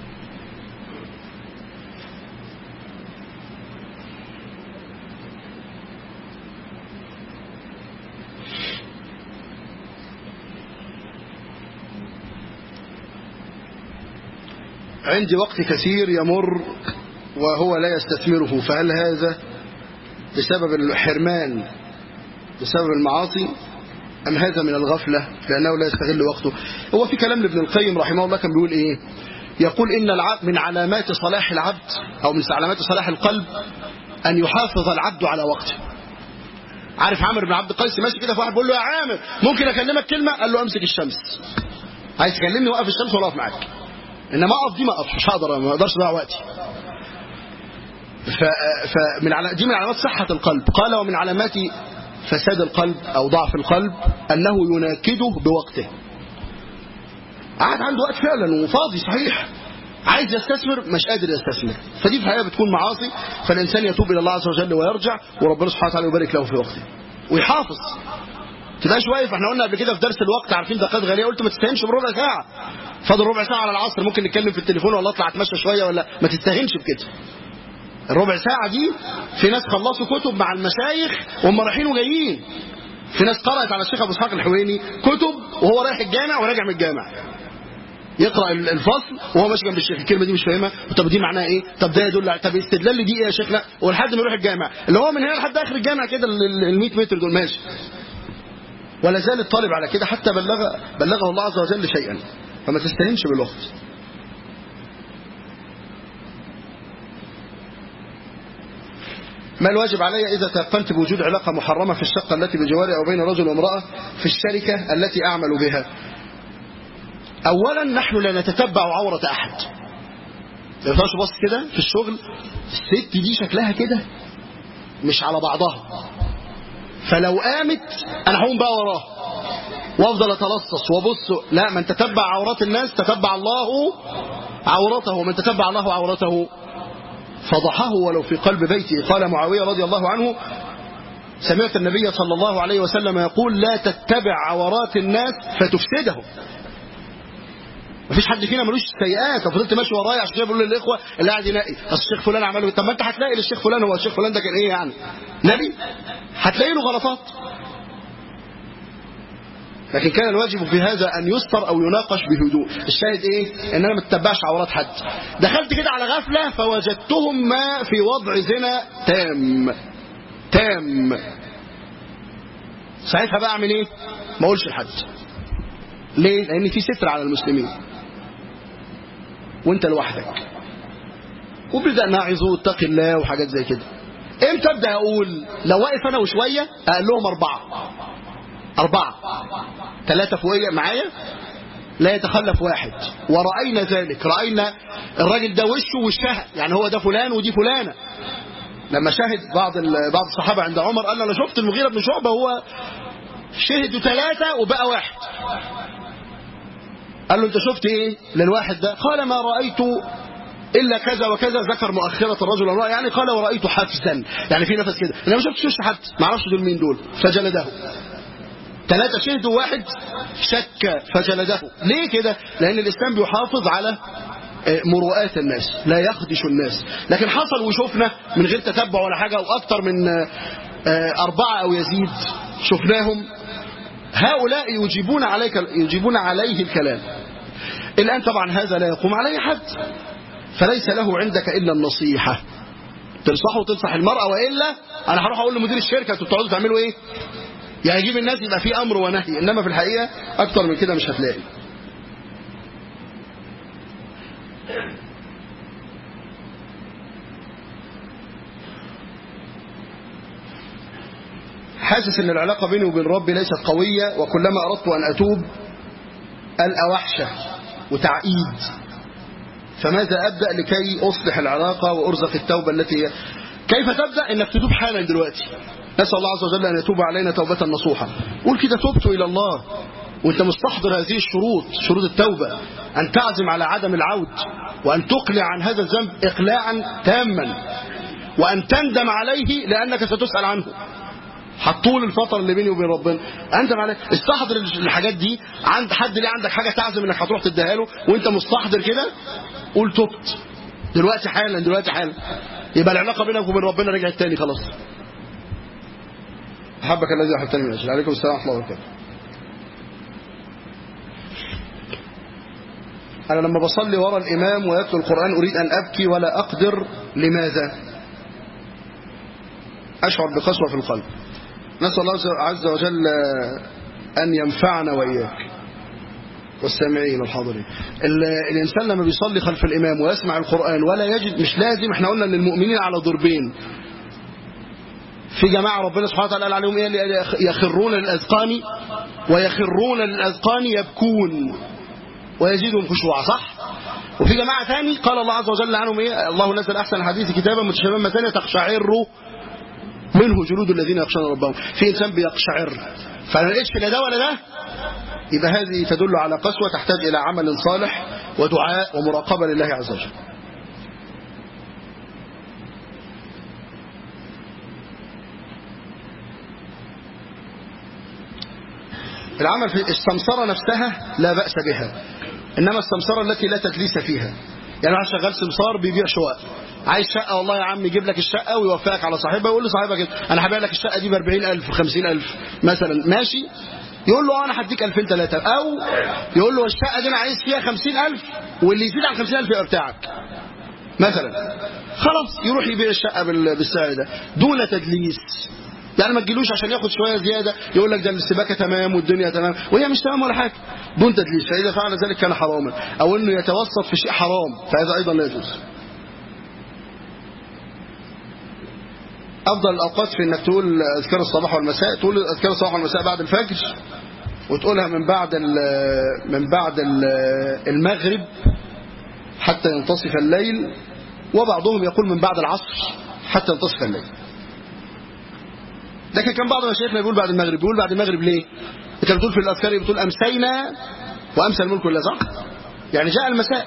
عندي وقت كثير يمر وهو لا يستثمره فهل هذا بسبب الحرمان بسبب المعاصي أم هذا من الغفلة لأنه لا يستغل وقته هو في كلام لابن القيم رحمه الله كان بيقول إيه يقول إن العبد من علامات صلاح العبد أو من علامات صلاح القلب أن يحافظ العبد على وقته عارف عامر بن عبد القيس ماشي كده في واحد بيقول له يا عامر ممكن أكلمك كلمة قال له أمسك الشمس عايز تكلمني وقف الشمس ولا أقف معاك انما اقف دي ما اقفش مش هقدر ما اقدرش اضيع وقتي فمن على دي من علامات صحة القلب قال ومن علامات فساد القلب أو ضعف القلب أنه يناكده بوقته قاعد عنده وقت فعلا وفاضي صحيح عايز يستثمر مش قادر يستثمر فدي في الحقيقة بتكون معاصي فالإنسان يتوب إلى الله عز وجل ويرجع وربنا سبحانه وتعالى يبارك له في وقته ويحافظ تبقاش واقف احنا قلنا قبل كده في درس الوقت عارفين دقات غاليه قلت ما تستهينش بربع ساعه فاضل ربع ساعه على العصر ممكن نتكلم في التليفون ولا اطلع اتمشى شويه ولا ما تستهينش بكده الربع ساعه دي في ناس خلصوا كتب مع المشايخ وهم رايحين وجايين في ناس قرأت على الشيخ ابو اسحاق الحويني كتب وهو رايح الجامع وراجع من الجامع يقرأ الفصل وهو ماشي جنب الشيخ الكلمة دي مش فاهمها طب دي معناها ايه طب ده يدل طب استدلال دي ايه يا شيخ لا ولحد ما يروح الجامع اللي هو من هنا لحد اخر الجامع كده ال 100 متر دول ماشي ولا زال الطالب على كده حتى بلغ بلغه الله عز وجل شيئا فما تستهنش بالوقت ما الواجب علي إذا تيقنت بوجود علاقة محرمة في الشقة التي بجواري أو بين رجل وامرأة في الشركة التي أعمل بها أولا نحن لا نتتبع عورة أحد ما ينفعش بص كده في الشغل الست دي شكلها كده مش على بعضها فلو قامت انا هقوم بقى وراه وافضل اتلصص وابص لا من تتبع عورات الناس تتبع الله عورته ومن تتبع الله عورته فضحه ولو في قلب بيته قال معاوية رضي الله عنه سمعت النبي صلى الله عليه وسلم يقول لا تتبع عورات الناس فتفسدهم مفيش حد فينا ملوش سيئات فضلت ماشي ورايا عشان كده بقول للاخوه اللي قاعد ينقي اصل الشيخ فلان عمله طب ما انت هتلاقي للشيخ فلان هو الشيخ فلان ده كان ايه يعني نبي هتلاقي له غلطات لكن كان الواجب في هذا أن يستر أو يناقش بهدوء الشاهد إيه أن أنا ما اتبعش عورات حد دخلت كده على غفلة فوجدتهم ما في وضع زنا تام تام ساعتها بقى أعمل إيه ما أقولش لحد ليه لأن في ستر على المسلمين وانت لوحدك وبدأ نعظ واتقي الله وحاجات زي كده امتى ابدا اقول لو واقف انا وشويه اقول لهم اربعه اربعه ثلاثه فوقيه معايا لا يتخلف واحد ورأينا ذلك رأينا الراجل ده وشه وشها يعني هو ده فلان ودي فلانة لما شهد بعض بعض الصحابة عند عمر قال له أنا شفت المغيرة بن شعبة هو شهدوا ثلاثة وبقى واحد قال له أنت شفت إيه للواحد ده قال ما رأيت إلا كذا وكذا ذكر مؤخرة الرجل والمرأة يعني قال ورأيت حفزا يعني في نفس كده أنا ما شفتش وش حد ما اعرفش دول مين دول فجلده ثلاثة شهدوا واحد شك فجلده ليه كده لأن الإسلام بيحافظ على مروءات الناس لا يخدش الناس لكن حصل وشوفنا من غير تتبع ولا حاجة أو أكتر من أربعة أو يزيد شفناهم هؤلاء يجيبون عليك يجيبون عليه الكلام الآن طبعا هذا لا يقوم عليه حد فليس له عندك إلا النصيحة تنصحه وتنصح المرأة وإلا أنا هروح أقول لمدير الشركة أنتوا بتقعدوا تعملوا إيه يعني يجيب الناس يبقى في أمر ونهي إنما في الحقيقة أكتر من كده مش هتلاقي حاسس ان العلاقة بيني وبين ربي ليست قوية وكلما أردت أن أتوب ألقى وحشة وتعقيد فماذا أبدأ لكي أصلح العلاقة وأرزق التوبة التي هي كيف تبدأ إنك تتوب حالا دلوقتي نسأل الله عز وجل أن يتوب علينا توبة نصوحة قول كده تبت إلى الله وانت مستحضر هذه الشروط شروط التوبة أن تعزم على عدم العود وأن تقلع عن هذا الذنب إقلاعا تاما وأن تندم عليه لأنك ستسأل عنه هتطول الفترة اللي بيني وبين ربنا انت معلش استحضر الحاجات دي عند حد ليه عندك حاجة تعزم انك هتروح تديها له وانت مستحضر كده قول تبت دلوقتي حالا دلوقتي حالا يبقى العلاقة بينك وبين ربنا رجعت تاني خلاص أحبك الذي أحبتني من أجل عليكم السلام ورحمة الله وبركاته أنا لما بصلي ورا الإمام ويتلو القرآن أريد أن أبكي ولا أقدر لماذا أشعر بقسوة في القلب نسأل الله عز وجل أن ينفعنا وإياك والسامعين والحاضرين الإنسان لما بيصلي خلف الإمام ويسمع القرآن ولا يجد مش لازم احنا قلنا أن المؤمنين على ضربين في جماعة ربنا سبحانه وتعالى قال عليهم إيه يخرون للأذقان ويخرون للأذقان يبكون ويزيدهم خشوعا صح وفي جماعة ثاني قال الله عز وجل عنهم إيه الله نزل أحسن الحديث كتابا متشابها مثانية تقشعر منه جلود الذين يخشون ربهم في إنسان بيقشعر فأنا لقيتش لا ده ولا ده يبقى هذه تدل على قسوة تحتاج إلى عمل صالح ودعاء ومراقبة لله عز وجل العمل في السمسرة نفسها لا بأس بها إنما السمسرة التي لا تدليس فيها يعني واحد شغال سمسار بيبيع شقق عايز شقة والله يا عم يجيب لك الشقة ويوفقك على صاحبها ويقول لصاحبها كده أنا هبيع لك الشقة دي ب 40000 و 50000 مثلا ماشي يقول له أنا هديك 2000 3 أو يقول له الشقة دي أنا عايز فيها 50000 واللي يزيد عن 50000 يبقى بتاعك مثلا خلاص يروح يبيع الشقة بالسعر ده دون تدليس يعني ما تجيلوش عشان ياخد شوية زيادة يقول لك ده السباكة تمام والدنيا تمام وهي مش تمام ولا حاجة دون تدليس فإذا فعل ذلك كان حراما أو أنه يتوسط في شيء حرام فهذا أيضا لا يجوز أفضل الأوقات في أنك تقول أذكار الصباح والمساء تقول أذكار الصباح والمساء بعد الفجر وتقولها من بعد من بعد المغرب حتى ينتصف الليل وبعضهم يقول من بعد العصر حتى ينتصف الليل لكن كان بعض مشايخنا بيقول بعد المغرب بيقول بعد المغرب ليه انت بتقول في الاذكار بتقول امسينا وامسى الملك لله صح يعني جاء المساء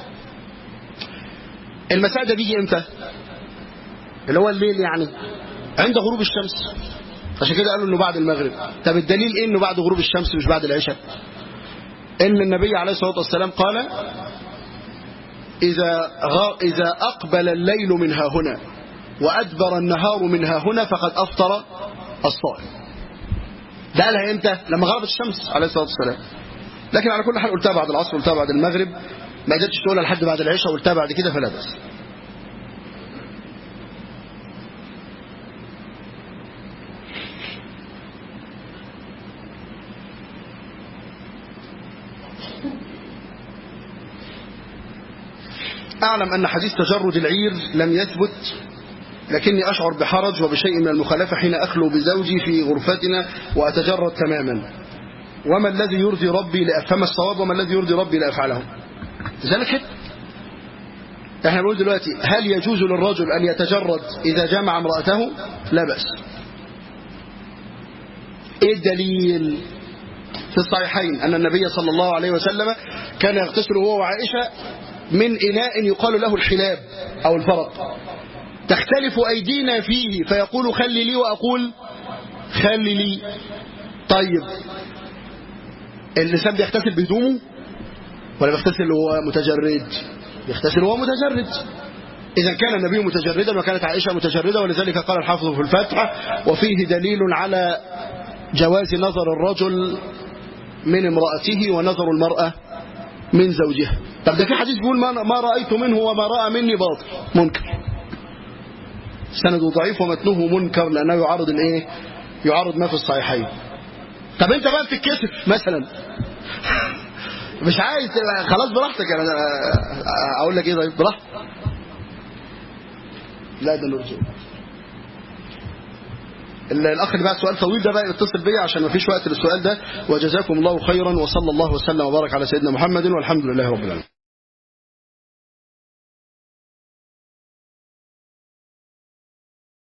المساء ده بيجي امتى اللي هو الليل يعني عند غروب الشمس عشان كده قالوا انه بعد المغرب طب الدليل ايه انه بعد غروب الشمس مش بعد العشاء ان النبي عليه الصلاه والسلام قال اذا غ... اذا اقبل الليل من ها هنا وأدبر النهار منها هنا فقد أفطر الصائم ده قالها امتى لما غربت الشمس عليه الصلاة والسلام لكن على كل حال قلتها بعد العصر قلتها بعد المغرب ما قدرتش تقولها لحد بعد العشاء قلتها بعد كده فلا بأس أعلم أن حديث تجرد العير لم يثبت لكني أشعر بحرج وبشيء من المخالفة حين أخلو بزوجي في غرفتنا وأتجرد تماما وما الذي يرضي ربي لأفهم الصواب وما الذي يرضي ربي لأفعله ذلك حد احنا بنقول دلوقتي هل يجوز للرجل أن يتجرد إذا جامع امرأته لا بأس ايه الدليل في الصحيحين أن النبي صلى الله عليه وسلم كان يغتسل هو وعائشة من إناء يقال له الحلاب أو الفرق تختلف أيدينا فيه فيقول خل لي وأقول خل لي طيب اللسان بيغتسل بهدومه ولا بيغتسل وهو متجرد يغتسل وهو متجرد إذا كان النبي متجردا وكانت عائشة متجردة ولذلك قال الحافظ في الفتح وفيه دليل على جواز نظر الرجل من امرأته ونظر المرأة من زوجها طب ده في حديث بيقول ما, ما رأيت منه وما رأى مني باطل منكر سنده ضعيف ومتنه منكر لأنه يعارض الايه يعارض ما في الصحيحين طب انت بقى بتتكسف مثلا مش عايز خلاص براحتك انا اقول لك ايه طيب براحتك لا ده نرجو الاخ اللي بعد سؤال طويل ده بقى يتصل بيا عشان ما فيش وقت للسؤال ده وجزاكم الله خيرا وصلى الله وسلم وبارك على سيدنا محمد والحمد لله رب العالمين